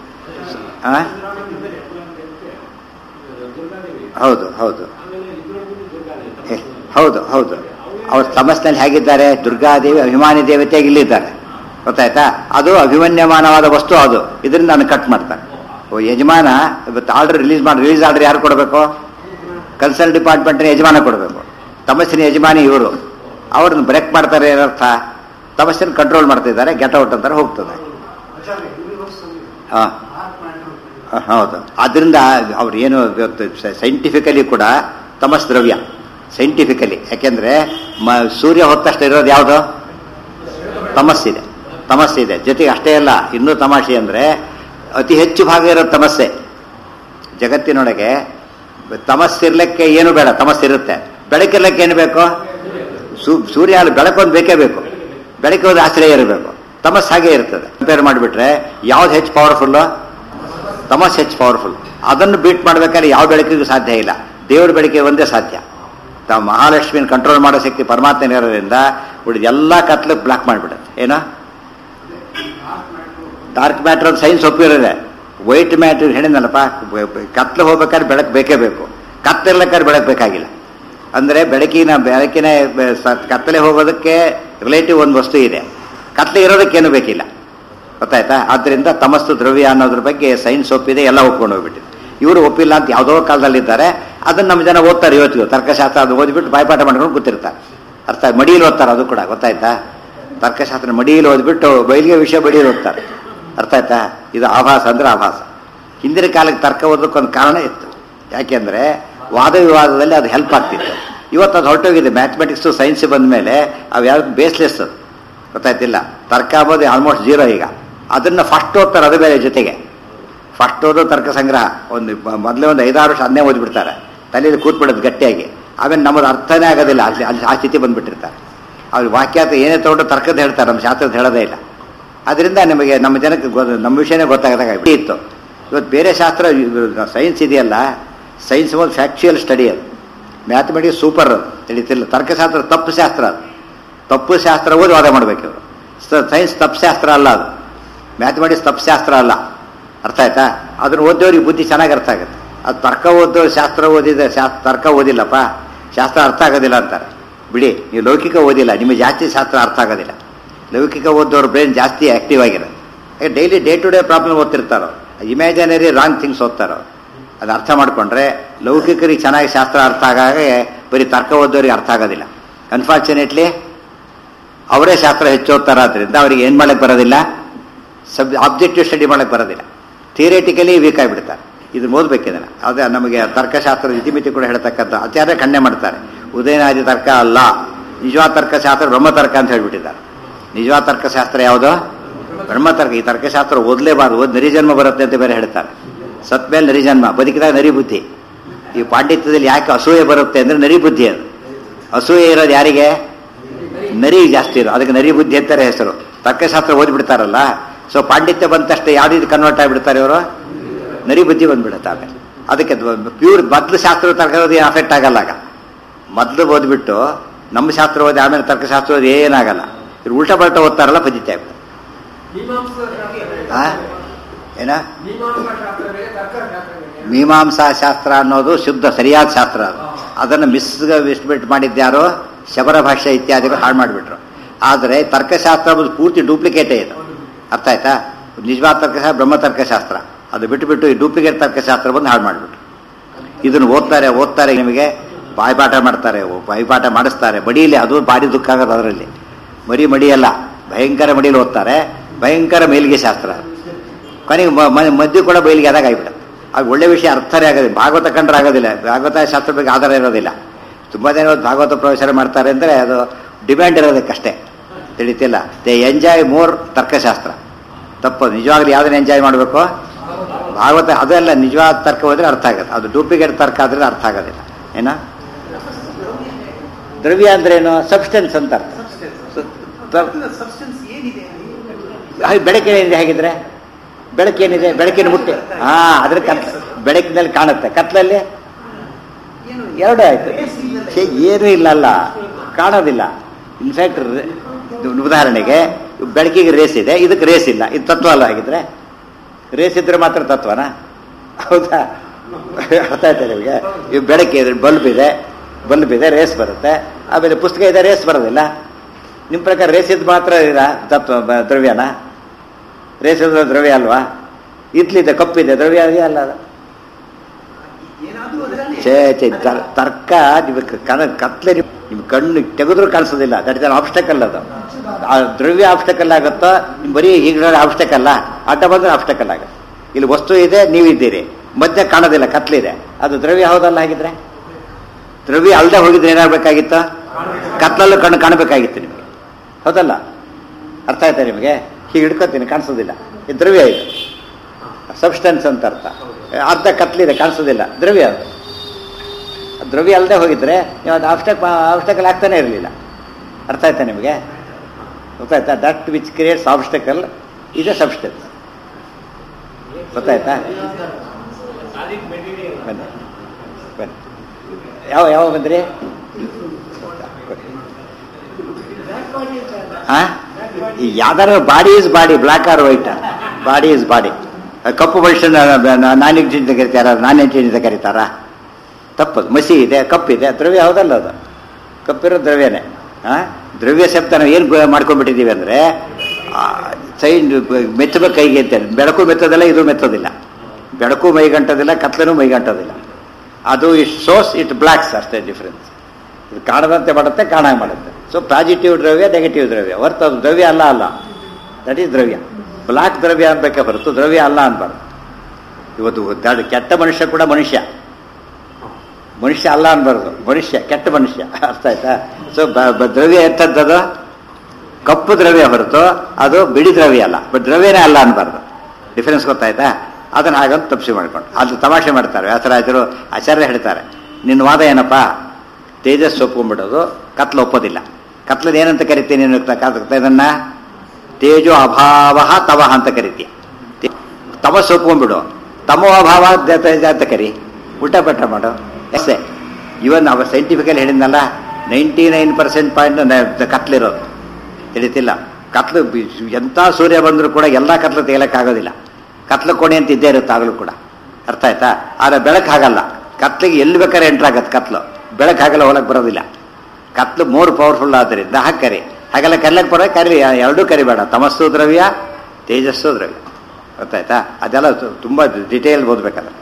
ಆ ಹೌದು ಹೌದು ಹೇ, ಹೌದು ಹೌದು ಅವ್ರ ತಮಸ್ನಲ್ಲಿ ಹೇಗಿದ್ದಾರೆ ದುರ್ಗಾದೇವಿ ಅಭಿಮಾನಿ ದೇವತೆಯಾಗಿ ಇಲ್ಲಿದ್ದಾರೆ ಗೊತ್ತಾಯ್ತಾ ಅದು ಅಭಿಮನ್ಯಮಾನವಾದ ವಸ್ತು ಅದು ಇದರಿಂದ ನಾನು ಕಟ್ ಮಾಡ್ತಾನೆ ಓ ಯಜಮಾನ ಇವತ್ತು ಆರ್ಡರ್ ರಿಲೀಸ್ ಮಾಡಿ ರಿಲೀಸ್ ಆರ್ಡರ್ ಯಾರು ಕೊಡಬೇಕು ಕನ್ಸಲ್ಟ್ ಡಿಪಾರ್ಟ್ಮೆಂಟ್ನ ಯಜಮಾನ ಕೊಡಬೇಕು ತಮಸ್ಸಿನ ಯಜಮಾನಿ ಇವರು ಅವ್ರನ್ನ ಬ್ರೇಕ್ ಮಾಡ್ತಾರೆ ಏನರ್ಥ ತಮಸ್ಸನ್ನು ಕಂಟ್ರೋಲ್ ಮಾಡ್ತಿದ್ದಾರೆ ಗೆಟ್ ಔಟ್ ಅಂತಾರೆ ಹೋಗ್ತದೆ ಆಚಾರ್ಯ ಯೂನಿವರ್ಸ್ ಹಾಂ ಆರ್ಟ್ ಮ್ಯಾಟರ್ ಹೌದು ಅದರಿಂದ ಅವ್ರು ಏನು ಸೈಂಟಿಫಿಕಲಿ ಕೂಡ ತಮಸ್ ದ್ರವ್ಯ ಸೈಂಟಿಫಿಕಲಿ ಯಾಕೆಂದ್ರೆ ಮ ಸೂರ್ಯ ಹೊತ್ತಷ್ಟು ಇರೋದು ಯಾವುದು ತಮಸ್ಸಿದೆ ತಮಸ್ಸಿದೆ ಜೊತೆಗೆ ಅಷ್ಟೇ ಅಲ್ಲ ಇನ್ನೂ ತಮಾಷೆ ಅಂದರೆ ಅತಿ ಹೆಚ್ಚು ಭಾಗ ಇರೋದು ತಮಸ್ಸೆ ಜಗತ್ತಿನೊಳಗೆ ತಮಸ್ಸಿರ್ಲಿಕ್ಕೆ ಏನು ಬೇಡ ತಮಸ್ಸಿರುತ್ತೆ ಬೆಳಕಿರ್ಲಿಕ್ಕೆ ಏನು ಬೇಕು ಸೂ ಸೂರ್ಯ ಅಲ್ಲಿ ಬೆಳಕೊಂದು ಬೇಕೇ ಬೇಕು ಬೆಳಕಿಗೆ ಒಂದು ಆಶ್ರಯ ಇರಬೇಕು ತಮಸ್ ಹಾಗೆ ಇರ್ತದೆ ಕಂಪೇರ್ ಮಾಡಿಬಿಟ್ರೆ ಯಾವ್ದು ಹೆಚ್ಚು ಪವರ್ಫುಲ್ಲು ತಮಸ್ ಹೆಚ್ಚು ಪವರ್ಫುಲ್ ಅದನ್ನು ಬೀಟ್ ಮಾಡ್ಬೇಕಾದ್ರೆ ಯಾವ ಬೆಳಕಿಗೂ ಸಾಧ್ಯ ಇಲ್ಲ ದೇವ್ರ ಬೆಳಕಿಗೆ ಒಂದೇ ಸಾಧ್ಯ ತಾವು ಮಹಾಲಕ್ಷ್ಮಿನ ಕಂಟ್ರೋಲ್ ಮಾಡೋ ಶಕ್ತಿ ಪರಮಾತ್ಮ ಇರೋದ್ರಿಂದ ಉಳಿದ ಎಲ್ಲ ಕತ್ಲು ಬ್ಲಾಕ್ ಮಾಡಿಬಿಡುತ್ತೆ ಏನೋ ಡಾರ್ಕ್ ಮ್ಯಾಟರ್ ಅಂತ ಸೈನ್ಸ್ ಒಪ್ಪಿರೋದೆ ವೈಟ್ ಮ್ಯಾಟರ್ ಹೇಳಿದ್ನಲ್ಲಪ್ಪ ಕತ್ಲು ಹೋಗ್ಬೇಕಾದ್ರೆ ಬೆಳಕು ಬೇಕೇ ಬೇಕು ಕತ್ತಿರ್ಬೇಕಾದ್ರೆ ಬೆಳಕು ಬೇಕಾಗಿಲ್ಲ ಅಂದರೆ ಬೆಳಕಿನ ಬೆಳಕಿನ ಬೆ- ಸ- ಕತ್ತಲೆ ಹೋಗೋದಕ್ಕೆ ರಿಲೇಟಿವ್ ಒಂದು ವಸ್ತು ಇದೆ ಕತ್ಲೆ ಇರೋದಕ್ಕೇನು ಬೇಕಿಲ್ಲ ಗೊತ್ತಾಯ್ತಾ ಆದ್ದರಿಂದ ತಮಸ್ತು ದ್ರವ್ಯ ಅನ್ನೋದ್ರ ಬಗ್ಗೆ ಸೈನ್ಸ್ ಒಪ್ಪಿದೆ ಎಲ್ಲ ಒಪ್ಕೊಂಡು ಹೋಗ್ಬಿಟ್ಟಿದೆ ಇವರು ಒಪ್ಪಿಲ್ಲ ಅಂತ ಯಾವುದೋ ಕಾಲದಲ್ಲಿದ್ದಾರೆ ಅದನ್ನು ನಮ್ಮ ಜನ ಓದ್ತಾರೆ ಇವತ್ತಿಗೂ ತರ್ಕಶಾಸ್ತ್ರ ಅದು ಓದ್ಬಿಟ್ಟು ಬಾಯ್ಪಾಠ ಮಾಡ್ಕೊಂಡು ಕೂತಿರ್ತಾರೆ ಅರ್ಥ ಮಡಿಯಲ್ಲಿ ಓದ್ತಾರೆ ಅದು ಕೂಡ ಗೊತ್ತಾಯ್ತಾ ತರ್ಕಶಾಸ್ತ್ರ ಮಡಿಯಲ್ಲಿ ಓದ್ಬಿಟ್ಟು ಬಯಲಿಗೆ ವಿಷಯ ಮಡಿಯಲ್ಲಿ ಓದ್ತಾರೆ ಅರ್ಥ ಆಯ್ತಾ ಇದು ಆಭಾಸ ಅಂದ್ರೆ ಆಭಾಸ ಹಿಂದಿನ ಕಾಲಕ್ಕೆ ತರ್ಕ ಓದೋಕ್ಕೊಂದು ಕಾರಣ ಇತ್ತು ಯಾಕೆಂದ್ರೆ ವಾದ ವಿವಾದದಲ್ಲಿ ಅದು ಹೆಲ್ಪ್ ಆಗ್ತಿತ್ತು ಇವತ್ತು ಅದು ಹೊರಟೋಗಿದೆ ಮ್ಯಾಥಮೆಟಿಕ್ಸು ಸೈನ್ಸ್ ಬಂದ ಮೇಲೆ ಅವು ಯಾವ್ದು ಬೇಸ್ಲೆಸ್ ಅದು ಗೊತ್ತಾಯ್ತಿಲ್ಲ ತರ್ಕ ಅಂಬೋದು ಆಲ್ಮೋಸ್ಟ್ ಜೀರೋ ಈಗ ಅದನ್ನ ಫಸ್ಟ್ ಓದ್ತಾರೆ ಅದು ಬೇರೆ ಜೊತೆಗೆ ಫಸ್ಟ್ ಓದೋ ತರ್ಕ ಸಂಗ್ರಹ ಒಂದು ಮ- ಮೊದಲೇ ಒಂದು ಐದಾರು ವರ್ಷ ಅದನ್ನೇ ಓದ್ಬಿಡ್ತಾರೆ ತಲೆಯಲ್ಲಿ ಕೂತ್ಬಿಡೋದು ಗಟ್ಟಿಯಾಗಿ ಆಮೇಲೆ ನಮ್ಮದು ಅರ್ಥನೇ ಆಗೋದಿಲ್ಲ ಅಲ್ಲಿ ಅಲ್ಲಿ ಆ ಸ್ಥಿತಿ ಬಂದ್ಬಿಟ್ಟಿರ್ತಾರೆ ಅವ್ರು ವಾಕ್ಯಾರ್ಥ ಏನೇ ತಗೊಂಡು ತರ್ಕದ ಹೇಳ್ತಾರೆ ನಮ್ಮ ಶಾಸ್ತ್ರದ ಹೇಳೋದೇ ಇಲ್ಲ ಅದರಿಂದ ನಿಮಗೆ ನಮ್ಮ ಜನಕ್ಕೆ ಗೊ- ನಮ್ಮ ವಿಷಯನೇ ಗೊತ್ತಾಗದಾಗ ಇತ್ತು ಇವತ್ತು ಬೇರೆ ಶಾಸ್ತ್ರ ಸೈನ್ಸ್ ಇದೆಯಲ್ಲ ಸೈನ್ಸ್ ಒಂದು ಫ್ಯಾಕ್ಚುಯಲ್ ಸ್ಟಡಿ ಅದು ಮ್ಯಾಥಮೆಟಿಕ್ಸ್ ಸೂಪರ್ ಅದು ತಿಳಿತಿಲ್ಲ ತರ್ಕಶಾಸ್ತ್ರ ತಪ್ಪು ಶಾಸ್ತ್ರ ಅದು ತಪ್ಪು ಶಾಸ್ತ್ರ ಓದಿ ವಾದ ಮಾಡಬೇಕು ಇವರು ಸೈನ್ಸ್ ತಪ್ಪು ಶಾಸ್ತ್ರ ಅಲ್ಲ ಅದು ಮ್ಯಾಥಮೆಟಿಕ್ಸ್ ತಪ್ಪು ಶಾಸ್ತ್ರ ಅಲ್ಲ ಅರ್ಥ ಆಯ್ತಾ ಅದನ್ನು ಓದೋರಿಗೆ ಬುದ್ಧಿ ಚೆನ್ನಾಗಿ ಅರ್ಥ ಆಗುತ್ತೆ ಅದು ತರ್ಕ ಓದೋ ಶಾಸ್ತ್ರ ಓದಿದ ಶಾಸ್ತ್ರ ತರ್ಕ ಓದಿಲ್ಲಪ್ಪ ಶಾಸ್ತ್ರ ಅರ್ಥ ಆಗೋದಿಲ್ಲ ಅಂತಾರೆ ಬಿಡಿ ನೀವು ಲೌಕಿಕ ಓದಿಲ್ಲ ನಿಮಗೆ ಜಾಸ್ತಿ ಶಾಸ್ತ್ರ ಅರ್ಥ ಆಗೋದಿಲ್ಲ ಲೌಕಿಕ ಓದೋರ ಬ್ರೈನ್ ಜಾಸ್ತಿ ಆಕ್ಟಿವ್ ಆಗಿರುತ್ತೆ daily day to day problem ಓದ್ತಿರ್ತಾರೋ ಇಮ್ಯಾಜಿನರಿ ರಾಂಗ್ ಥಿಂಗ್ಸ್ ಓದ್ತಾರೋ ಅದು ಅರ್ಥ ಮಾಡ್ಕೊಂಡ್ರೆ ಲೌಕಿಕರಿಗೆ ಚೆನ್ನಾಗಿ ಶಾಸ್ತ್ರ ಅರ್ಥ ಆಗಾಗೆ ಬರೀ ತರ್ಕ ಓದೋರಿಗೆ ಅರ್ಥ ಆಗೋದಿಲ್ಲ ಅನ್ಫಾರ್ಚುನೇಟ್ಲಿ ಅವರೇ ಶಾಸ್ತ್ರ ಹೆಚ್ಚು ಓದ್ತಾರಾದ್ರಿಂದ ಅವರಿಗೆ ಏನು ಮಾಡಕ್ಕೆ ಬರೋದಿಲ್ಲ ಸಬ್ ಆಬ್ಜೆಕ್ಟಿವ್ ಸ್ಟಡಿ ಮಾಡಕ್ಕೆ ಬರೋದಿಲ್ಲ ಥಿಯರೇಟಿಕಲಿ ವೀಕ್ ಆಗಿಬಿಡ್ತಾರೆ ಇದನ್ನ ಓದ್ಬೇಕಿದನ್ನ ಅದೇ ನಮಗೆ ತರ್ಕಶಾಸ್ತ್ರದ ಇತಿಮಿತಿ ಕೂಡ ಹೇಳ್ತಕ್ಕಂಥ ಆಚಾರ್ಯ ಖಂಡನೆ ಮಾಡ್ತಾರೆ ಉದಯನಾದಿ ತರ್ಕ ಅಲ್ಲ ನಿಜವಾದ ತರ್ಕಶಾಸ್ತ್ರ ಬ್ರಹ್ಮತರ್ಕ ಅಂತ ಹೇಳ್ಬಿಟ್ಟಿದ್ದಾರೆ ನಿಜವಾದ ತರ್ಕಶಾಸ್ತ್ರ ಯಾವುದು ಬ್ರಹ್ಮತರ್ಕ ಈ ತರ್ಕಶಾಸ್ತ್ರ ಓದಲೇಬಾರ್ದು ಓದ್ ನರಿಜನ್ಮ ಬರುತ್ತೆ ಅಂತ ಬೇರೆ ಹೇಳ್ತಾರೆ ಸತ್ ಮೇಲೆ ನರಿಜನ್ಮ ಬದುಕಿದಾಗ ನರಿ ಬುದ್ಧಿ ಈ ಪಾಂಡಿತ್ಯದಲ್ಲಿ ಯಾಕೆ ಅಸೂಯೆ ಬರುತ್ತೆ ಅಂದ್ರೆ ನರಿ ಬುದ್ಧಿ ಅದು ಅಸೂಯೆ ಇರೋದು ಯಾರಿಗೆ ನರಿ ಜಾಸ್ತಿ ಇರೋ ಅದಕ್ಕೆ ನರಿ ಬುದ್ಧಿ ಅಂತಾರೆ ಹೆಸರು ತರ್ಕಶಾಸ್ತ್ರ ಓದ್ಬಿಡ್ತಾರಲ್ಲ ಸೊ ಪಾಂಡಿತ್ಯ ಬಂದ ತಕ್ಷಣ ಯಾವ ರೀತಿ ಕನ್ವರ್ಟ್ ಆಗಿಬಿಡ್ತಾರೆ ಇವರು ನರಿ ಬುದ್ಧಿ ಬಂದ್ಬಿಡುತ್ತೆ ಆಮೇಲೆ ಅದಕ್ಕೆ ಪ್ಯೂರ್ ಮೊದಲು ಶಾಸ್ತ್ರ ತರ್ಕ ಓದಿ ಅಫೆಕ್ಟ್ ಆಗಲ್ಲ ಆಗ ಮೊದಲು ಓದ್ಬಿಟ್ಟು ನಮ್ಮ ಶಾಸ್ತ್ರ ಓದಿ ಆಮೇಲೆ ತರ್ಕಶಾಸ್ತ್ರ ಓದಿ ಏನಾಗಲ್ಲ ಇವ್ರು ಉಲ್ಟಾ ಪಲ್ಟಾ ಓದ್ತಾರಲ್ಲ ಪದ್ಧತಿ ಆಗ್ಬಿಡುತ್ತೆ ಮೀಮಾಂಸಾ ಶಾಸ್ತ್ರ ಆ? ಬೇರೆ. ಏನ ಮೀಮಾಂಸಾ ಶಾಸ್ತ್ರ ಬೇರೆ ತರ್ಕ ಶಾಸ್ತ್ರ ಬೇರೆ ಮೀಮಾಂಸಾ ಶಾಸ್ತ್ರ ಅನ್ನೋದು ಶುದ್ಧ ಸರಿಯಾದ ಶಾಸ್ತ್ರ ಅದು ಅದನ್ನು ಮಿಸ್ ಮಿಸ್ಬಿಟ್ ಮಾಡಿದ್ಯಾರೋ ಶಬರ ಭಾಷೆ ಇತ್ಯಾದಿಗಳು ಹಾಳು ಮಾಡಿಬಿಟ್ರು ಆದರೆ ತರ್ಕಶಾಸ್ತ್ರ ಒಂದು ಪೂರ್ತಿ ಡೂಪ್ಲಿಕೇಟೇ ಇದು ಅರ್ಥ ಆಯ್ತಾ ನಿಜವಾದ ತರ್ಕಶಾಸ್ತ್ರ ಬ್ರಹ್ಮ ತರ್ಕಶಾಸ್ತ್ರ ಅದು ಬಿಟ್ಟುಬಿಟ್ಟು ಈ ಡೂಪ್ಲಿಕೇಟ್ ತರ್ಕಶಾಸ್ತ್ರ ಬಂದು ಹಾಳು ಮಾಡಿಬಿಟ್ರು ಇದನ್ನು ಓದ್ತಾರೆ ಓದ್ತಾರೆ ನಿಮಗೆ ಬಾಯ್ಪಾಠ ಮಾಡ್ತಾರೆ ಬಾಯ್ಪಾಠ ಮಾಡಿಸ್ತಾರೆ ಮಡಿಯಲ್ಲಿ ಅದು ಭಾರಿ ದುಃಖ ಆಗೋದು ಅದರಲ್ಲಿ ಮರಿ ಮಡಿಯಲ್ಲ ಭಯಂಕರ ಮಡಿಯಲ್ಲಿ ಓದ್ತಾರೆ ಭಯಂಕರ ಮೇಲಿಗೆ ಶಾಸ್ತ್ರ ಕೊನೆಗೆ ಮ- ಮ- ಮಧ್ಯೆ ಕೂಡ ಬಯಲಿಗೆ ಆದಾಗ ಆಗಿಬಿಡುತ್ತೆ ಆಗ ಒಳ್ಳೆ ವಿಷಯ ಅರ್ಥನೇ ಆಗೋದಿಲ್ಲ ಭಾಗವತ ಕಂಡ್ರೆ ಆಗೋದಿಲ್ಲ ಭಾಗವತ ಶಾಸ್ತ್ರ ಬಗ್ಗೆ ಆಧಾರ ಇರೋದಿಲ್ಲ ತುಂಬ ಜನ ಇವತ್ತು ಭಾಗವತ ಪ್ರವೇಶ ಮಾಡ್ತಾರೆ ಅಂದರೆ ಅದು ಡಿಮ್ಯಾಂಡ್ ಇರೋದಕ್ಕಷ್ಟೇ ತಿಳಿತಿಲ್ಲ ದೇ ಎಂಜಾಯ್ ಮೋರ್ ತರ್ಕಶಾಸ್ತ್ರ ತಪ್ಪು ನಿಜವಾಗ್ಲೂ ಯಾವ್ದನ್ನ ಎಂಜಾಯ್ ಮಾಡಬೇಕು ಭಾಗವತ ಅದೆಲ್ಲ ನಿಜವಾದ ತರ್ಕ ಹೋದ್ರೆ ಅರ್ಥ ಆಗುತ್ತೆ ಅದು ಡೂಪ್ಲಿಕೇಟ್ ತರ್ಕ ಆದ್ರೆ ಅರ್ಥ ಆಗೋದಿಲ್ಲ ಏನ ದ್ರವ್ಯ ಅಂದ್ರೇನು ಸಬ್ಸ್ಟೆನ್ಸ್ ಅಂತ ಅರ್ಥ ಸ- ತ- ಸಬ್ಸ್ಟೆನ್ಸ್ ಏನಿದೆ ಹಾಗೆ ಬೆಳಕೇನಿದೆ ಹೇಗಿದ್ರೆ ಬೆಳಕೇನಿದೆ ಬೆಳಕಿನ ಮುಟ್ಟೆ ಹಾ ಅದ್ರ ಕತ್ ಬೆಳಕಿನಲ್ಲಿ ಕಾಣುತ್ತೆ ಕತ್ಲಲ್ಲಿ ಏನು ಎರಡೇ ಆಯ್ತು ಛೇ, ಏನೂ ಇಲ್ಲಲ್ಲ ಕಾಣೋದಿಲ್ಲ ಇನ್ಫ್ಯಾಕ್ಟ್ ಉದಾಹರಣೆಗೆ ಬೆಳಕಿಗೆ ರೇಸ್ ಇದೆ ಇದಕ್ಕೆ ರೇಸ್ ಇಲ್ಲ ಇದು ತತ್ವ ಅಲ್ಲ ಹಾಗಿದ್ರೆ ರೇಸ್ ಇದ್ರೆ ಮಾತ್ರ ತತ್ವನಾ ಹೌದಾ ಅರ್ಥ ಆಯ್ತಾ ನಿಮಗೆ ಈ ಬೆಳಕಿದೆ ಬಲ್ಬ್ ಇದೆ ಬಲ್ಬ್ ಇದೆ ರೇಸ್ ಬರುತ್ತೆ ಆಮೇಲೆ ಪುಸ್ತಕ ಇದೆ ರೇಸ್ ಬರೋದಿಲ್ಲ ನಿಮ್ಮ ಪ್ರಕಾರ ರೇಸ್ ಇದ್ದು ಮಾತ್ರ ಇದ ತತ್ವ ಬ- ದ್ರವ್ಯನಾ ರೇಸ್ ಇದ್ರೆ ದ್ರವ್ಯ ಅಲ್ವಾ ಇತ್ಲಿದೆ ಕಪ್ಪಿದೆ ದ್ರವ್ಯ ಇದೆಯಾ ಅಲ್ಲ ಅದು ಏನಾದ್ರೂ ಅದರಲ್ಲಿ ಛೇ ಛೇ ತರ್- ತರ್ಕ ನೀವು ಕನ ಕತ್ಲೆ ನೀವು- ನಿಮ್ಮ ಕಣ್ಣು ತೆಗೆದ್ರೂ ಕಾಣಿಸೋದಿಲ್ಲ ದಟ್ ಇಸ್ ಆಬ್ಸ್ಟಕಲ್ ಅದು ಆ ದ್ರವ್ಯ ಆಬ್ಸ್ಟಕಲ್ ಆಗುತ್ತೋ ನಿಮ್ ಬರೀ ಈಗ ಆಬ್ಸ್ಟಕಲ್ ಅಡ್ಡ ಬಂದ್ರೆ ಆಬ್ಸ್ಟಕಲ್ ಆಗುತ್ತೆ ಇಲ್ಲಿ ವಸ್ತು ಇದೆ ನೀವಿದ್ದೀರಿ ಮಧ್ಯೆ ಕಾಣೋದಿಲ್ಲ ಕತ್ಲಿದೆ ಅದು ದ್ರವ್ಯ ಹೌದಲ್ಲ ಹಾಗಿದ್ರೆ ದ್ರವ್ಯ ಅಲ್ಲದೆ ಹೋಗಿದ್ರೆ ಏನಾಗಬೇಕಾಗಿತ್ತು ಕತ್ಲಲ್ಲೂ ಕಣ್ಣು ಕಾಣಬೇಕಾಗಿತ್ತು ನಿಮಗೆ ಹೌದಲ್ಲ ಅರ್ಥ ಆಯ್ತಾ ನಿಮಗೆ ಹೀಗೆ ಹಿಡ್ಕೊತೀನಿ ಕಾಣಿಸೋದಿಲ್ಲ ಇದು ದ್ರವ್ಯ ಇದು ಸಬ್ಸ್ಟೆನ್ಸ್ ಅಂತ ಅರ್ಥ ಅರ್ಧ ಕತ್ಲಿದೆ ಕಾಣಿಸೋದಿಲ್ಲ ದ್ರವ್ಯ ಅದು ದ್ರವ್ಯ ಅಲ್ಲದೆ ಹೋಗಿದ್ರೆ ನೀವು ಅದು ಆಬ್ಸ್ಟಕ್ ಆಬ್ಸ್ಟಕಲ್ ಆಗ್ತಾನೆ ಇರಲಿಲ್ಲ ಅರ್ಥ ಆಯ್ತಾ ನಿಮಗೆ ಗೊತ್ತಾಯ್ತಾ that which creates obstacle is a substance ಗೊತ್ತಾಯ್ತಾ ಬನ್ನಿ ಬನ್ನಿ ಯಾವ ಯಾವ ಬಂದ್ರಿ ಹಾ ಯಾವ್ದಾರ body is body black or white body is body ಕಪ್ಪು ಮನುಷ್ಯ ನಾನ್ ಇಂಜಿನ್ ಕರೀತಾರ ನಾನ್ ಇಂಜಿನ್ ಕರೀತಾರ ತಪ್ಪದು ಮಸಿ ಇದೆ ಕಪ್ಪಿದೆ ದ್ರವ್ಯ ಹೌದಲ್ಲ ಅದು ಕಪ್ಪಿರೋ ದ್ರವ್ಯನೇ ಆ ದ್ರವ್ಯ ಶಬ್ದ ನಾವು ಏನು ಮಾಡ್ಕೊಂಡ್ಬಿಟ್ಟಿದ್ದೀವಿ ಅಂದರೆ ಸೈಡ್ ಮೆಚ್ಚಬೇಕು ಕೈಗೆ ಅಂತೇಳಿ ಬೆಳಕು ಮೆತ್ತೋದಿಲ್ಲ ಇದು ಮೆತ್ತೋದಿಲ್ಲ ಬೆಳಕು ಮೈಗಂಟೋದಿಲ್ಲ ಕತ್ಲನೂ ಮೈಗಂಟೋದಿಲ್ಲ ಅದು ಇಟ್ ಸೋಸ್ ಇಟ್ ಬ್ಲ್ಯಾಕ್ಸ್ ಅಷ್ಟೇ ಡಿಫ್ರೆನ್ಸ್ ಇದು ಕಾಣದಂತೆ ಮಾಡುತ್ತೆ ಕಾಣಾಗ ಮಾಡುತ್ತೆ ಸೊ ಪಾಸಿಟಿವ್ ದ್ರವ್ಯ ನೆಗೆಟಿವ್ ದ್ರವ್ಯ ಹೊರತು ಅದು ದ್ರವ್ಯ ಅಲ್ಲ ಅಲ್ಲ ದಟ್ ಈಸ್ ದ್ರವ್ಯ ಬ್ಲಾಕ್ ದ್ರವ್ಯ ಅನ್ಬೇಕೆ ಹೊರತು ದ್ರವ್ಯ ಅಲ್ಲ ಅನ್ಬಾರ್ದು ಇವತ್ತು ದಡ್- ಕೆಟ್ಟ ಮನುಷ್ಯ ಕೂಡ ಮನುಷ್ಯ ಮನುಷ್ಯ ಅಲ್ಲ ಅನ್ಬಾರ್ದು ಮನುಷ್ಯ ಕೆಟ್ಟ ಮನುಷ್ಯ ಅರ್ಥ ಆಯ್ತಾ ಸೊ ದ್ರವ್ಯ ಎಂಥದ್ದದು ಕಪ್ಪು ದ್ರವ್ಯ ಹೊರತು ಅದು ಬಿಡಿ ದ್ರವ್ಯ ಅಲ್ಲ ಬಟ್ ದ್ರವ್ಯನೇ ಅಲ್ಲ ಅನ್ಬಾರ್ದು ಡಿಫರೆನ್ಸ್ ಗೊತ್ತಾಯ್ತಾ ಅದನ್ನ ಹಾಗಂತ ತಪ್ಸಿ ಮಾಡ್ಕೊಂಡು ಅದು ತಮಾಷೆ ಮಾಡ್ತಾರೆ ವ್ಯಾಸರಾಜರು ಆಚಾರ್ಯ ಹೇಳ್ತಾರೆ ನಿನ್ನ ವಾದ ಏನಪ್ಪ ತೇಜಸ್ ಒಪ್ಕೊಂಡ್ಬಿಡೋದು ಕತ್ಲು ಒಪ್ಪೋದಿಲ್ಲ ಕತ್ಲದ ಏನಂತ ಕರಿತೀನಿ ನೀನು ತ- ಕ- ಇದನ್ನ ತೇಜೋ ಅಭಾವ ತವಹ ಅಂತ ಕರಿತೀಯ ತೆ- ತಮಸ್ಸು ಒಪ್ಕೊಂಡ್ಬಿಡು ತಮೋ ಅಭಾವ ದ- ತ- ಅಂತ ಕರಿ ಉಲ್ಟಾ ಪಟ್ಟ ಮಾಡು ಎಸ್ಸೆ ಇವನ್ ಅವ ಸೈಂಟಿಫಿಕಲ್ ಹೇಳಿದ್ನಲ್ಲ ನೈಂಟಿ ನೈನ್ ಪರ್ಸೆಂಟ್ ಪಾಯಿಂಟ್ ಕತ್ಲಿರೋದು ತಿಳಿತಿಲ್ಲ ಕತ್ಲು ಬಿ- ಎಂಥ ಸೂರ್ಯ ಬಂದರೂ ಕೂಡ ಎಲ್ಲ ಕತ್ಲು ತೆಗಿಲಕ್ಕಾಗೋದಿಲ್ಲ ಕತ್ಲು ಕೋಣೆ ಅಂತ ಇದ್ದೇ ಇರುತ್ತೆ ಆಗಲೂ ಕೂಡ ಅರ್ಥ ಆಯ್ತಾ ಆದರೆ ಬೆಳಕು ಆಗಲ್ಲ ಕತ್ಲಿಗೆ ಎಲ್ಲಿ ಬೇಕಾದ್ರೆ ಎಂಟ್ರ್ ಆಗತ್ತೆ ಕತ್ಲು ಬೆಳಕು ಆಗಲ್ಲ ಹೊಲಕ್ಕೆ ಬರೋದಿಲ್ಲ ಕತ್ಲು ಮೋರ್ ಪವರ್ಫುಲ್ ಆದ್ದರಿಂದ ಹಾಗೆ ಕರಿ ಹಾಗೆಲ್ಲ ಕರ್ಲಕ್ಕೆ ಬರೋ ಕರಿ ಎರಡೂ ಕರಿಬೇಡ ತಮಸ್ಸು ದ್ರವ್ಯ ತೇಜಸ್ಸು ದ್ರವ್ಯ ಗೊತ್ತಾಯ್ತಾ ಅದೆಲ್ಲ ತು- ತುಂಬಾ ಡಿಟೇಲ್ ಓದ್ಬೇಕಾದ್ರೆ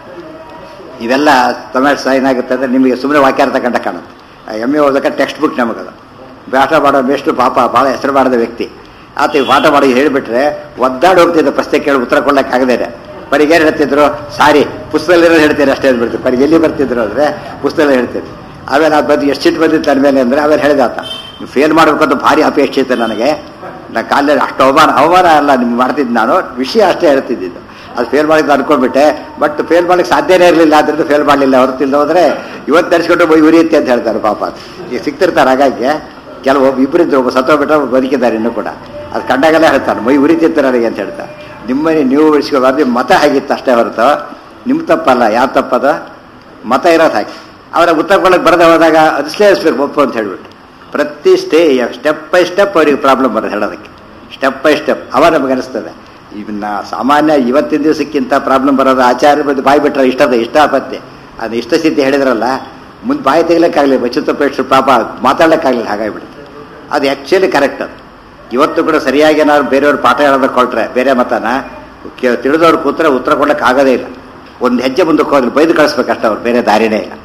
ಇವೆಲ್ಲ ತಮಿಳ್ ಏನಾಗುತ್ತೆ ಅಂದ್ರೆ ನಿಮಗೆ ಸುಮ್ಮನೆ ವಾಕ್ಯಾರ್ಥ ಕಂಡ ಕಾಣುತ್ತೆ ಎಮ್ ಎ ಓದಕ್ಕೆ ಟೆಕ್ಸ್ಟ್ ಬುಕ್ ನಮಗದು ಪಾಠ ಮಾಡೋ ಮೇಷ್ಟು ಪಾಪ ಭಾಳ ಹೆಸರು ಮಾಡಿದ ವ್ಯಕ್ತಿ ಆತ ಈ ಪಾಠ ಮಾಡಿ ಹೇಳಿಬಿಟ್ರೆ ಒದ್ದಾಡಿ ಹೋಗ್ತಿದ್ದ ಪ್ರಶ್ನೆ ಕೇಳಿ ಉತ್ತರ ಕೊಡಕ್ಕಾಗದೇನೆ ಬರೀ ಏನು ಹೇಳ್ತಿದ್ರು ಸಾರಿ ಪುಸ್ತಕದಲ್ಲಿರೋ ಹೇಳ್ತೀರಿ ಅಷ್ಟೇ ಅಂದ್ಬಿಡ್ತೀವಿ ಬರೀ ಎಲ್ಲಿ ಬರ್ತಿದ್ರು ಅಂದರೆ ಪುಸ್ತಕದಲ್ಲಿ ಹೇಳ್ತೀರಿ ಆಮೇಲೆ ಅದು ಬಂದು ಎಷ್ಟು ಸಿಟ್ಟು ಬಂದಿತ್ತು ನನ್ನ ಮೇಲೆ ಅಂದರೆ ಆಮೇಲೆ ಹೇಳಿದ ಆತ ನೀವು ಫೇಲ್ ಮಾಡಬೇಕಂತ ಭಾರಿ ಅಪೇಕ್ಷೆ ಇತ್ತು ನನಗೆ ನಾ ಕಾಲೇಜ್ ಅಷ್ಟು ಅವಮಾನ ಅವಮಾನ ಅಲ್ಲ ನಿಮ್ಗೆ ಮಾಡ್ತಿದ್ದು ನಾನು ವಿಷಯ ಅಷ್ಟೇ ಹೇಳ್ತಿದ್ದಿದ್ದು ಅದು ಫೇಲ್ ಮಾಡಿದ್ದು ಅನ್ಕೊಂಡ್ಬಿಟ್ಟೆ ಬಟ್ ಫೇಲ್ ಮಾಡಕ್ಕೆ ಸಾಧ್ಯನೇ ಇರಲಿಲ್ಲ ಆದ್ರಿಂದ ಫೇಲ್ ಮಾಡಲಿಲ್ಲ ಹೊರತಿಲ್ಲ ಹೋದ್ರೆ ಇವತ್ತು ತರಿಸ್ಕೊಂಡು ಮೈ ಉರಿಯುತ್ತೆ ಅಂತ ಹೇಳ್ತಾರೆ ಪಾಪ ಈಗ ಸಿಗ್ತಿರ್ತಾರೆ ಹಾಗಾಗಿ ಕೆಲವು ಇಬ್ಬರಿದ್ರು ಒಬ್ಬ ಸತ್ತೋಗ್ಬಿಟ್ಟ ಒಬ್ಬ ಬದುಕಿದ್ದಾರೆ ಇನ್ನೂ ಕೂಡ ಅದು ಕಂಡಾಗಲೇ ಹೇಳ್ತಾರೆ ಮೈ ಉರಿತಿತ್ತು ನನಗೆ ಅಂತ ಹೇಳ್ತಾರೆ ನಿಮ್ಮನೆ ನೀವು ಉಳಿಸ್ಕೋಬಾರ್ದು ನಿಮ್ಮ ಮತ ಆಗಿತ್ತು ಅಷ್ಟೇ ಹೊರತು ನಿಮ್ಮ ತಪ್ಪಲ್ಲ ಯಾವ ತಪ್ಪದ ಮತ ಇರೋದು ಹಾಗೆ ಅವರ ಉತ್ತರ ಕೊಡಕ್ಕೆ ಬರದೆ ಹೋದಾಗ ಅದಿಸ್ಲೇಸ್ಬೇಕು ಒಪ್ಪು ಅಂತ ಹೇಳ್ಬಿಟ್ಟು ಪ್ರತಿ ಸ್ಟೇ ಸ್ಟೆಪ್ ಬೈ ಸ್ಟೆಪ್ ಅವ್ರಿಗೆ ಪ್ರಾಬ್ಲಮ್ ಬರೋದು ಹೇಳೋದಕ್ಕೆ ಸ್ಟೆಪ್ ಬೈ ಸ್ಟೆಪ್ ಅವ ನಮಗೆ ಅನಿಸ್ತದೆ ಇವನ್ನ ಸಾಮಾನ್ಯ ಇವತ್ತಿನ ದಿವಸಕ್ಕಿಂತ ಪ್ರಾಬ್ಲಮ್ ಬರೋದು ಆಚಾರ್ಯ ಬಂದು ಬಾಯಿ ಬಿಟ್ರೆ ಇಷ್ಟದ ಇಷ್ಟ ಪತ್ತೆ ಅದು ಇಷ್ಟ ಸಿದ್ಧಿ ಹೇಳಿದ್ರಲ್ಲ ಮುಂದೆ ಬಾಯಿ ತೆಗಿಲಿಕ್ಕಾಗಲಿ ಬಚಿತ ಪೇಕ್ಷ ಪಾಪ ಮಾತಾಡ್ಲಿಕ್ಕಾಗಲಿಲ್ಲ ಹಾಗಾಗ್ಬಿಡುತ್ತೆ ಅದು ಆ್ಯಕ್ಚುಲಿ ಕರೆಕ್ಟ್ ಅದು ಇವತ್ತು ಕೂಡ ಸರಿಯಾಗಿ ಏನಾದ್ರು ಬೇರೆಯವ್ರು ಪಾಠ ಹೇಳೋದಕ್ಕೆ ಕೊಟ್ರೆ ಬೇರೆ ಮತನ ಕೆ- ತಿಳಿದವ್ರು ಕೂತ್ರೆ ಉತ್ತರ ಕೊಡಕ್ಕೆ ಆಗೋದೇ ಇಲ್ಲ ಒಂದು ಹೆಜ್ಜೆ ಮುಂದಕ್ಕೆ ಹೋದ್ರೆ ಬೈದು ಕಳಿಸ್ಬೇಕಷ್ಟೇ ಅವ್ರು ಬೇರೆ ದಾರಿನೇ ಇಲ್ಲ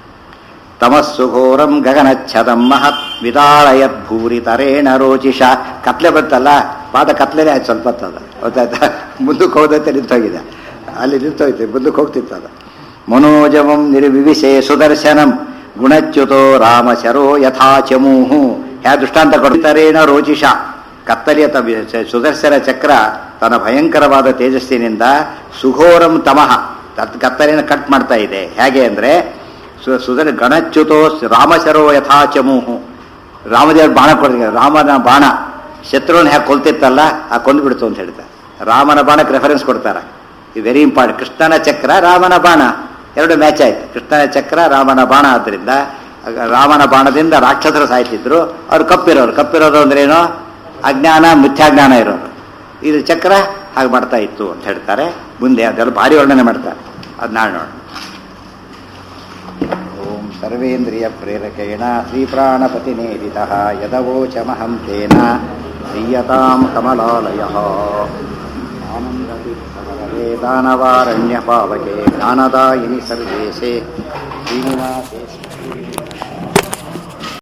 ತಮಸ್ಸು ಘೋರಂ ಗಗನಚ್ಛದಂ ಮಹತ್ ವಿದಾಳಯತ್ ಭೂರಿ ತರೇಣ ರೋಚಿಷ ಕತ್ಲೆ ಬಂತಲ್ಲ ಪಾದ ಕತ್ಲೆನೇ ಆಯ್ತು ಸ್ವಲ್ಪ ಹೊತ್ತದ ಗೊತ್ತಾಯ್ತಾ ಮುಂದಕ್ಕೆ ಹೋದಂತೆ ನಿಂತೋಗಿದೆ ಅಲ್ಲಿ ನಿಂತೋಯ್ತು ಮುಂದಕ್ಕೆ ಹೋಗ್ತಿತ್ತು ಅದು ಮನೋಜವಂ ನಿರ್ವಿವಿಸೆ ಸುದರ್ಶನಂ ಗುಣಚ್ಯುತೋ ರಾಮ ಶರೋ ಯಥಾ ಚಮೂಹು ಯಾ ದೃಷ್ಟಾಂತ ಕೊಡ್ತಾರೇಣ ರೋಚಿಷ ಕತ್ತಲಿಯ ತ- ಸುದರ್ಶನ ಚಕ್ರ ತನ್ನ ಭಯಂಕರವಾದ ತೇಜಸ್ಸಿನಿಂದ ಸುಘೋರಂ ತಮಃ ತತ್ ಕತ್ತಲಿನ ಕಟ್ ಮಾಡ್ತಾ ಇದೆ ಹೇಗೆ ಅಂದ್ರೆ ಸು- ಸುಧರ ಗಣಚ್ಯುತೋ ರಾಮಶರೋ ಯಥಾ ಚಮೂಹು ರಾಮದೇವ್ರ ಬಾಣ ಕೊಡ್ತಾರೆ ರಾಮನ ಬಾಣ ಶತ್ರುವನ್ನ ಹೇಗೆ ಕೊಲ್ತಿತ್ತಲ್ಲ ಆ ಕೊಂದು ಬಿಡ್ತು ಅಂತ ಹೇಳ್ತಾರೆ ರಾಮನ ಬಾಣಕ್ಕೆ ರೆಫರೆನ್ಸ್ ಕೊಡ್ತಾರೆ ಇದು ವೆರಿ ಇಂಪಾರ್ಟೆಂಟ್ ಕೃಷ್ಣನ ಚಕ್ರ ರಾಮನ ಬಾಣ ಎರಡು ಮ್ಯಾಚ್ ಆಯ್ತು ಕೃಷ್ಣನ ಚಕ್ರ ರಾಮನ ಬಾಣ ಆದ್ದರಿಂದ ಆಗ ರಾಮನ ಬಾಣದಿಂದ ರಾಕ್ಷಸರು ಸಾಯ್ತಿದ್ರು ಅವ್ರು ಕಪ್ಪಿರೋರು ಕಪ್ಪಿರೋರು ಅಂದ್ರೆ ಏನು ಅಜ್ಞಾನ ಮಿಥ್ಯಾಜ್ಞಾನ ಇರೋರು ಇದು ಚಕ್ರ ಹಾಗೆ ಮಾಡ್ತಾ ಇತ್ತು ಅಂತ ಹೇಳ್ತಾರೆ ಮುಂದೆ ಅದೆಲ್ಲ ಭಾರಿ ವರ್ಣನೆ ಮಾಡ್ತಾರೆ ಅದು ನಾಳೆ ನೋಡೋಣ ಓಂ ಸರ್ವೇಂದ್ರಿಯ ಪ್ರೇರಕೇಣ ಶ್ರೀಪ್ರಾಣಪತಿನೇದಿತ ಯದವೋಚಮಹಂ ತೇನ ದೀಯತಾಂ ಕಮಲಾಲಯ ಆನಂದತೀರ್ಥವರದೆ ದಾನವಾರಣ್ಯ ಪಾವಕೆ ಜ್ಞಾನದಾಯಿನಿ ಸರ್ವೇಶೆ ಶ್ರೀನಿವಾಸೇ